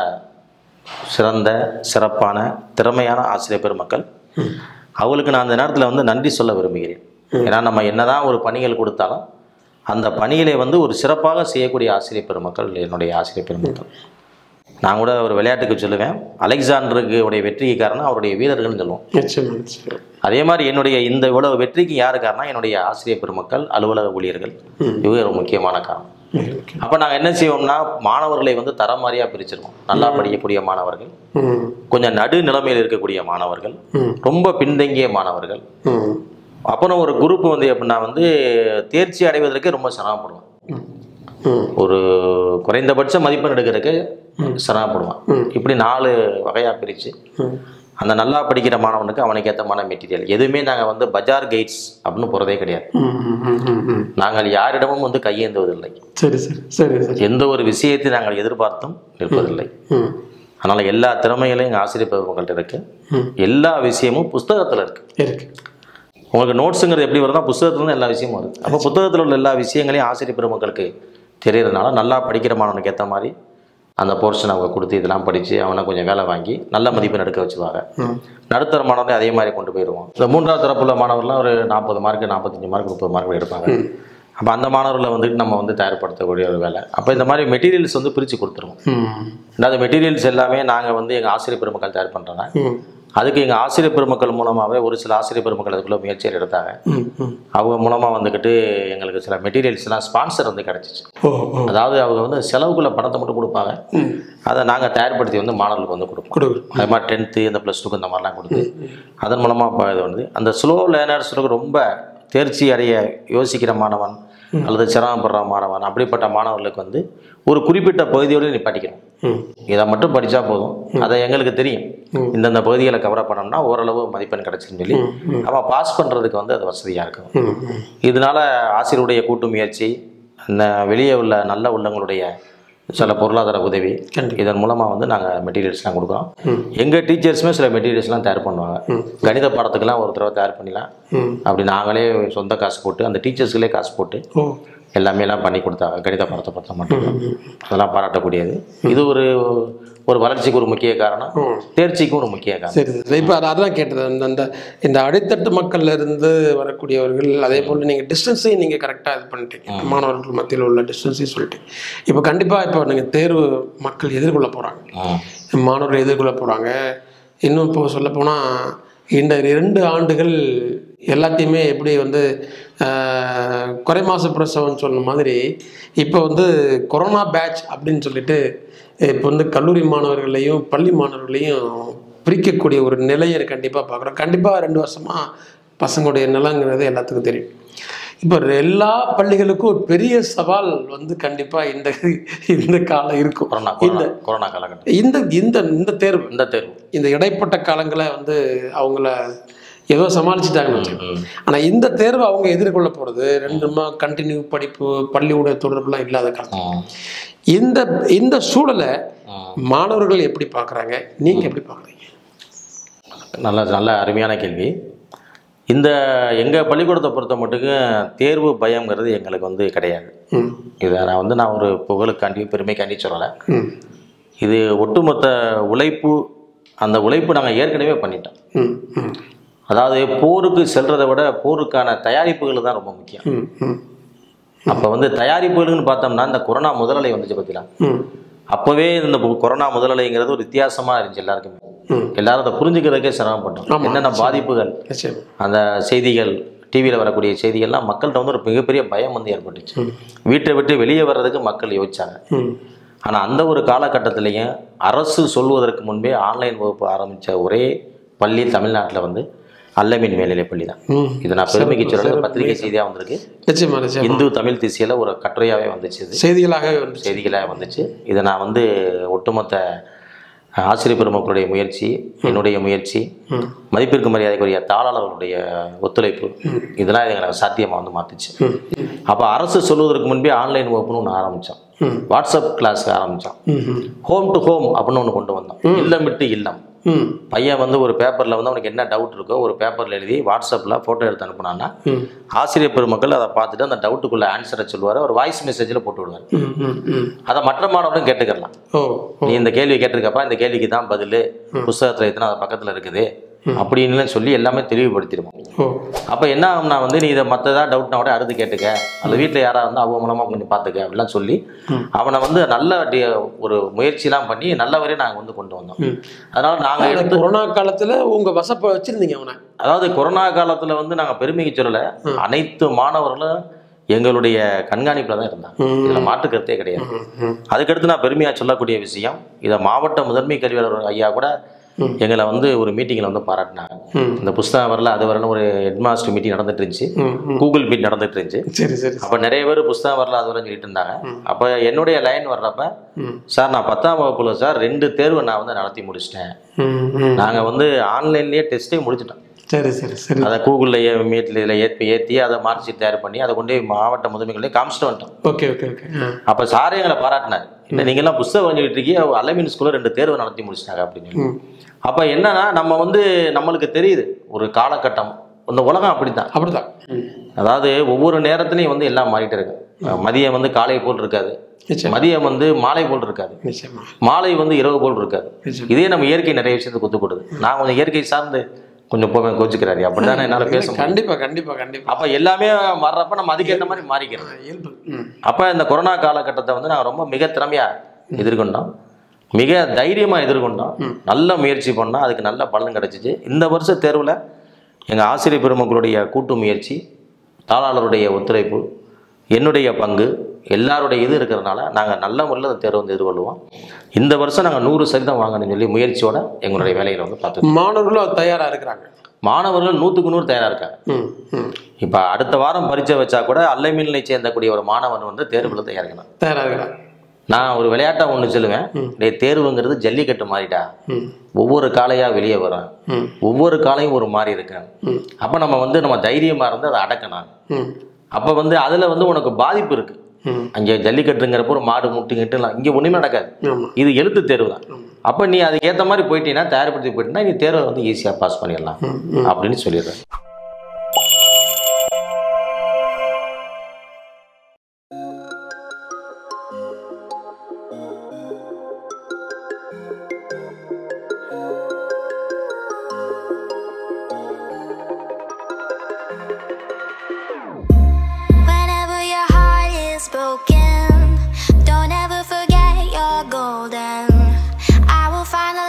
சிறந்த சிறப்பான திறமையான ஆசிரியர் பெருமக்கள் அவங்களுக்கு நான் அந்த நேரத்தில் வந்து நன்றி சொல்ல விரும்புகிறேன் ஏன்னா நம்ம என்னதான் ஒரு பணிகள் கொடுத்தாலும் அந்த பணிகளை வந்து ஒரு சிறப்பாக செய்யக்கூடிய ஆசிரியர் பெருமக்கள் என்னுடைய ஆசிரியர் பெருமக்கள் நான் கூட ஒரு விளையாட்டுக்கு சொல்லுவேன் அலெக்சாண்டருக்கு உடைய வெற்றிக்கு காரணம் அவருடைய வீரர்கள்னு சொல்லுவோம் நிச்சயமா நிச்சயமா அதே மாதிரி என்னுடைய இந்த இவ்வளவு வெற்றிக்கு யாரு காரணம் என்னுடைய ஆசிரியர் பெருமக்கள் அலுவலக ஊழியர்கள் இவங்க ஒரு முக்கியமான காரணம் ஓகே அப்போ நாங்கள் என்ன செய்வோம்னா மாணவர்களை வந்து தரம் வாரியாக பிரிச்சிருவோம் நல்லா படிக்கக்கூடிய மாணவர்கள் ம் கொஞ்சம் நடு நிலைமையில் இருக்கக்கூடிய மாணவர்கள் ம் ரொம்ப பின்தங்கிய மாணவர்கள் ம் அப்புறம் ஒரு குரூப் வந்து எப்படின்னா வந்து தேர்ச்சி அடைவதற்கு ரொம்ப சிரமப்படுவான் ம் ம் ஒரு குறைந்தபட்ச மதிப்பெண் எடுக்கிறதுக்கு சிரமப்படுவான் இப்படி நாலு வகையாக பிரித்து ம் அந்த நல்லா படிக்கிற மாணவனுக்கு அவனுக்கு ஏற்றமான மெட்டீரியல் எதுவுமே நாங்கள் வந்து பஜார் கைட்ஸ் அப்படின்னு போகிறதே கிடையாது ம், ம், ம், ம், ம். நாங்கள் யாரிடமும் வந்து கையேந்துவதில்லை சரி சரி சரி சரி எந்த ஒரு விஷயத்தை நாங்கள் எதிர்பார்த்தும் நிற்பதில்லை ம் அதனால் எல்லா திறமைகளையும் எங்கள் ஆசிரியர் பெருமக்கள்கிட்ட இருக்கு ம். எல்லா விஷயமும் புஸ்தகத்தில் இருக்கு இருக்கு உங்களுக்கு நோட்ஸுங்கிறது எப்படி வருதுன்னா புஸ்தகத்துல இருந்து எல்லா விஷயமும் வருது அப்போ புத்தகத்தில் உள்ள எல்லா விஷயங்களையும் ஆசிரியர் பெருமக்களுக்கு தெரியறதுனால நல்லா படிக்கிற மாணவனுக்கு ஏற்ற மாதிரி அந்த போர்ஷன் அவங்க கொடுத்து இதெல்லாம் படித்து அவனை கொஞ்சம் வேலை வாங்கி நல்ல மதிப்பெண் எடுக்க வச்சுருவாங்க ம் நடுத்தர மாணவர்களையும் அதே மாதிரி கொண்டு போயிடுவோம் இந்த மூன்றாவது தரப்புள்ள மாணவர்லாம் ஒரு நாற்பது மார்க் நாற்பத்தஞ்சு மார்க் முப்பது மார்க் எடுப்பாங்க அப்போ அந்த மாணவர்களை வந்துட்டு நம்ம வந்து தயார்படுத்தக்கூடிய ஒரு வேலை அப்போ இந்த மாதிரி மெட்டீரியல்ஸ் வந்து பிரித்து கொடுத்துருவோம் ம் ரெண்டாவது மெட்டீரியல்ஸ் எல்லாமே நாங்கள் வந்து எங்கள் ஆசிரியர் பெருமக்கள் தயார் பண்ணுறோங்க ம் அதுக்கு எங்கள் ஆசிரியர் பெருமக்கள் மூலமாகவே ஒரு சில ஆசிரியர் பெருமக்கள் அதுக்குள்ளே முயற்சிகள் எடுத்தாங்க ம் ம் அவங்க மூலமாக வந்துக்கிட்டு எங்களுக்கு சில மெட்டீரியல்ஸ்லாம் ஸ்பான்சர் வந்து கிடச்சிச்சு ஓ ஓ அதாவது அவங்க வந்து செலவுக்குள்ள பணத்தை மட்டும் கொடுப்பாங்க அதை நாங்கள் தயார்படுத்தி வந்து மாணவர்களுக்கு வந்து கொடுப்போம் கொடுக்கு அது மாதிரி டென்த்து இந்த ப்ளஸ் டூக்கு இந்த மாதிரிலாம் கொடுத்து அதன் மூலமாக இப்போ இது வந்து அந்த ஸ்லோ லேர்னர்ஸுக்கு ரொம்ப தேர்ச்சி அடைய யோசிக்கிற மாணவன் அல்லது சிரமப்படுற மாணவன் அப்படிப்பட்ட மாணவர்களுக்கு வந்து ஒரு குறிப்பிட்ட பகுதியோடு நிப்பாட்டிக்கணும் ம் இதை மட்டும் படித்தா போதும் அதை எங்களுக்கு தெரியும் இந்தந்த பகுதிகளை கவர் பண்ணோம்னா ஓரளவு மதிப்பெண் கிடச்சின்னு சொல்லி அவன் பாஸ் பண்ணுறதுக்கு வந்து அது வசதியாக இருக்கும் ம் ம் இதனால ஆசிரியருடைய கூட்டு முயற்சி அந்த வெளியே உள்ள நல்ல உள்ளங்களுடைய சில பொருளாதார உதவி கண்டிப்பா. இதன் மூலமாக வந்து நாங்கள் மெட்டீரியல்ஸ்லாம் கொடுக்குறோம் எங்கள் டீச்சர்ஸுமே சில மெட்டீரியல்ஸ்லாம் தயார் பண்ணுவாங்க கணித பாடத்துக்கெல்லாம் ஒரு தடவை தயார் பண்ணிடலாம் ம் அப்படி நாங்களே சொந்த காசு போட்டு அந்த டீச்சர்ஸ்களே காசு போட்டு ஓ எல்லாமே எல்லாம் பண்ணி கொடுத்தாங்க கணித பாடத்தை பொறுத்த மட்டும் அதெல்லாம் பாராட்டக்கூடியது இது ஒரு ஒரு வளர்ச்சிக்கு ஒரு முக்கிய காரணம் தேர்ச்சிக்கும் ஒரு முக்கிய காரணம் சரி சரி இப்போ அது அதான் கேட்டது அந்த அந்த இந்த அடித்தட்டு மக்கள்ல இருந்து வரக்கூடியவர்கள் அதே போல் நீங்கள் டிஸ்டன்ஸையும் நீங்கள் கரெக்டாக இது பண்ணிட்டீங்க மாணவர்கள் மத்தியில் உள்ள டிஸ்டன்ஸையும் சொல்லிட்டீங்க இப்போ கண்டிப்பாக இப்போ நீங்கள் தேர்வு மக்கள் எதிர்கொள்ள போகிறாங்க ம். மாணவர்கள் எதிர்கொள்ள போகிறாங்க இன்னும் இப்போ சொல்லப்போனால் இந்த இரண்டு ஆண்டுகள் எல்லாத்தையுமே எப்படி வந்து ஆஹ், குறை மாச பிரசவம்னு சொன்ன மாதிரி இப்போ வந்து கொரோனா பேட்ச் அப்படின்னு சொல்லிட்டு இப்போ வந்து கல்லூரி மாணவர்களையும் பள்ளி மாணவர்களையும் பிரிக்கக்கூடிய ஒரு நிலையை கண்டிப்பாக பார்க்குறோம் கண்டிப்பாக ரெண்டு வருஷமாக பசங்களுடைய நிலங்கிறது எல்லாத்துக்கும் தெரியும் இப்போ எல்லா பள்ளிகளுக்கும் ஒரு பெரிய சவால் வந்து கண்டிப்பாக இந்த இந்த காலம் இருக்கும் கொரோனா இந்த கொரோனா கொரோனா காலகட்டம் இந்த இந்த இந்த தேர்வு இந்த தேர்வு இந்த இடைப்பட்ட காலங்களை வந்து அவங்கள ஏதோ சமாளிச்சுட்டாங்கன்னு வச்சுக்கோங்க ம். ஆனால் இந்த தேர்வு அவங்க எதிர்கொள்ள போகிறது ரெண்டுமா கண்டினியூ படிப்பு பள்ளியோட தொடர்புலாம் இல்லாத காலம் ம். இந்த இந்த சூழலை ம். மாணவர்கள் எப்படி பார்க்குறாங்க நீங்கள் எப்படி பார்க்குறீங்க நல்ல நல்ல அருமையான கேள்வி இந்த எங்கள் பள்ளிக்கூடத்தை பொறுத்த மட்டுக்கும் தேர்வு பயம்ங்கிறது எங்களுக்கு வந்து கிடையாது ம் இதை நான் வந்து நான் ஒரு புகழுக்காண்டி பெருமைக்காண்டி சொல்லலை ம் இது ஒட்டுமொத்த உழைப்பு அந்த உழைப்பு நாங்கள் ஏற்கனவே பண்ணிட்டோம் ம் ம் அதாவது போருக்கு செல்றதை விட போருக்கான தயாரிப்புகள் தான் ரொம்ப முக்கியம் ம் ம் அப்போ வந்து தயாரிப்புகள்னு பார்த்தோம்னா இந்த கொரோனா முதலலை வந்துச்சு பார்த்தீங்களா ம் அப்போவே இந்த பு- கொரோனா முதலலைங்கிறது ஒரு வித்தியாசமாக இருந்துச்சு எல்லாருக்குமே ம் எல்லாரும் அதை புரிஞ்சுக்கிறதுக்கே சிரமப்பட்டோம் ஆமா. என்னென்ன பாதிப்புகள் நிச்சயம் அந்த செய்திகள் டிவியில் வரக்கூடிய செய்திகள்லாம் மக்கள்கிட்ட வந்து ஒரு மிகப்பெரிய பயம் வந்து ஏற்பட்டுச்சு வீட்டை விட்டு வெளியே வர்றதுக்கு மக்கள் யோசிச்சாங்க ம் ஆனால் அந்த ஒரு காலகட்டத்திலையும் அரசு சொல்வதற்கு முன்பே ஆன்லைன் வகுப்பு ஆரம்பித்த ஒரே பள்ளி தமிழ்நாட்டில் வந்து அல்லமின் மேல்நிலைப் பள்ளி தான் ம் இது நான் பெருமைக்கு சொல்லல பத்திரிகை செய்தியாக வந்திருக்கு நிச்சயமா நிச்சயமா இந்து தமிழ் திசையில் ஒரு கட்டுரையாகவே வந்துச்சு இது செய்திகளாகவே வந்துச்சு செய்திகளாக வந்துச்சு இதை நான் வந்து ஒட்டுமொத்த ஆசிரியர் பெருமக்களுடைய முயற்சி என்னுடைய முயற்சி ம் மதிப்பிற்கு மரியாதைக்குரிய தாளாளர்களுடைய ஒத்துழைப்பு இதெல்லாம் எங்களை சாத்தியமாக வந்து மாற்றுச்சு ம் அப்போ அரசு சொல்வதற்கு முன்பே ஆன்லைன் வகுப்புன்னு ஒன்று ஆரம்பித்தோம் ம் வாட்ஸ்அப் கிளாஸ்க்கு ஆரம்பித்தோம் ம் ம் ஹோம் டு ஹோம் அப்படின்னு ஒன்று கொண்டு வந்தோம் இல்லம் விட்டு இல்லம் ம் பையன் வந்து ஒரு பேப்பரில் வந்து அவனுக்கு என்ன டவுட் இருக்கோ ஒரு பேப்பரில் எழுதி வாட்ஸ்அப்பில் ஃபோட்டோ எடுத்து அனுப்புனான்னா ம் ஆசிரியர் பெருமக்கள் அதை பார்த்துட்டு அந்த டவுட்டுக்குள்ள ஆன்சரை சொல்லுவார் ஒரு வாய்ஸ் மெசேஜில் போட்டு விடுவார் ம் ம் ம் அதை மற்ற மாணவர்களும் கேட்டுக்கலாம் ஓ ஓ நீ இந்த கேள்வி கேட்டிருக்கப்பா இந்த கேள்விக்கு தான் பதில் புஸ்தகத்தில் எத்தனை அது பக்கத்தில் இருக்குது அப்படின்னு சொல்லி எல்லாமே தெளிவுபடுத்திடுவோம் ஓ அப்போ என்ன ஆகும்னா வந்து நீ இதை மற்றதா டவுட்னா கூட அடுத்து கேட்டுக்க அல்லது வீட்டில் யாராவது வந்து அவங்க மூலமாக கொஞ்சம் பார்த்துக்க அப்படிலாம் சொல்லி அவனை வந்து நல்ல டி- ஒரு முயற்சிலாம் பண்ணி நல்ல வரையும் நாங்கள் வந்து கொண்டு வந்தோம் ம். அதனால் நாங்கள் ஆனா, எடுத்து கொரோனா காலத்துல உங்க வசப்ப வச்சிருந்தீங்க அவனை அதாவது கொரோனா காலத்தில் வந்து நாங்கள் பெருமைக்கு சொல்லலை அனைத்து மாணவர்களும் எங்களுடைய கண்காணிப்பில் தான் இருந்தாங்க ம். இதில் மாற்று கருத்தே கிடையாது ம் ம் அதுக்கடுத்து நான் பெருமையாக சொல்லக்கூடிய விஷயம் இதை மாவட்ட முதன்மை கல்வியாளர் ஐயா கூட எங்களை வந்து ஒரு மீட்டிங்கில் வந்து பாராட்டினாங்க ம். இந்த புஸ்தகம் வரல அது வரல ஒரு ஹெட்மாஸ்டர் மீட்டிங் நடந்துட்டு இருந்துச்சு ம் ம் கூகுள் மீட் நடந்துட்டு இருந்துச்சு சரி சரி அப்போ நிறைய பேர் புஸ்தகம் வரல அது வரலன்னு சொல்லிட்டு இருந்தாங்க அப்போ என்னுடைய லைன் வர்றப்ப ம் சார் நான் பத்தாம் வகுப்புல சார் ரெண்டு தேர்வு நான் வந்து நடத்தி முடிச்சிட்டேன் ம் ம் நாங்கள் வந்து ஆன்லைன்லேயே டெஸ்ட்டே முடிச்சிட்டோம் சரி சரி சரி அதை கூகுளில் மீட்டில் இதில் ஏற்றி ஏற்றி அதை மார்க் ஷீட் தயார் பண்ணி அதை கொண்டு போய் மாவட்ட முதன்மைகளே காமிச்சிட்டு வந்துட்டோம் ஓகே ஓகே ஓகே ஆ அப்போ சாரே எங்களை பாராட்டினார் இல்லை நீங்கள்லாம் புஸ்தகம் வாங்கிட்டு இருக்கீங்க அலமின் ஸ்கூலில் ரெண்டு தேர்வு நடத்தி முடிச்சிட்டாங்க அப்படின்னு சொல்லி. ம் அப்போ என்னன்னா நம்ம வந்து நம்மளுக்கு தெரியுது ஒரு காலகட்டம் இந்த உலகம் அப்படித்தான் அப்படிதான் ம் அதாவது ஒவ்வொரு நேரத்துலையும் வந்து எல்லாம் மாறிட்டு இருக்கு மதியம் வந்து காலை போல் இருக்காது நிச்சயம் மதியம் வந்து மாலை போல் இருக்காது நிச்சயமா மாலை வந்து இரவு போல் இருக்காது நிச்சயம் இதே நம்ம இயற்கை நிறைய விஷயத்தை கொத்து கொடுது நான் கொஞ்சம் இயற்கை சார்ந்து கொஞ்சம் போவேன் கோச்சுக்கிறாரு அப்படிதானே என்னால் பேச முடியும் கண்டிப்பா கண்டிப்பா கண்டிப்பா அப்போ எல்லாமே மாறுறப்ப நம்ம அதுக்கேற்ற மாதிரி மாறிக்கிறோம் ஆ, இயல்பு ம் அப்போ இந்த கொரோனா காலகட்டத்தை வந்து நாங்கள் ரொம்ப மிக திறமையாக எதிர்கொண்டோம் மிக தைரியமாக எதிர்கொண்டோம் நல்ல முயற்சி பண்ணோம் அதுக்கு நல்ல பலன் கிடைச்சிச்சு இந்த வருஷ தேர்வில் எங்கள் ஆசிரியர் பெருமக்களுடைய கூட்டு முயற்சி தாளாளருடைய ஒத்துழைப்பு என்னுடைய பங்கு எல்லாருடைய இது இருக்கிறதுனால நாங்கள் நல்ல முறையில் அந்த தேர்வை வந்து எதிர்கொள்வோம் இந்த வருஷம் நாங்கள் நூறு சதவீதம் வாங்கணும்னு சொல்லி முயற்சியோட எங்களுடைய வேலைகளை வந்து பார்த்துக்கோம் மாணவர்களும் அது தயாரா இருக்கிறாங்க மாணவர்கள் நூற்றுக்கு நூறு தயாராக இருக்காங்க ம் ம் இப்போ அடுத்த வாரம் பரீட்சை வச்சா கூட அல்லமில்லை சேர்ந்தக்கூடிய ஒரு மாணவன் வந்து தேர்வில் தயாரிக்கணும் தயாரா இருக்கிறாங்க நான் ஒரு விளையாட்டா ஒன்று சொல்லுவேன் டேய் தேர்வுங்கிறது ஜல்லிக்கட்டு மாறிட்டா ம் ஒவ்வொரு காளையாக வெளியே வரும் ம் ஒவ்வொரு காளையும் ஒரு மாறி இருக்கு அப்போ நம்ம வந்து நம்ம தைரியமாக இருந்து அதை அடக்கணும் ம் அப்போ வந்து அதில் வந்து உனக்கு பாதிப்பு இருக்கு ம் அங்கே ஜல்லிக்கட்டுங்கிறப்போ ஒரு மாடு முட்டுங்கிட்டுலாம் இங்கே ஒன்றுமே நடக்காது ஆமா இது எழுத்து தேர்வு தான் அப்போ நீ அதுக்கு ஏற்ற மாதிரி போயிட்டீங்கன்னா தயார்படுத்தி போயிட்டீங்கன்னா நீ தேர்வை வந்து ஈஸியாக பாஸ் பண்ணிடலாம் அப்படின்னு சொல்லிடுறேன்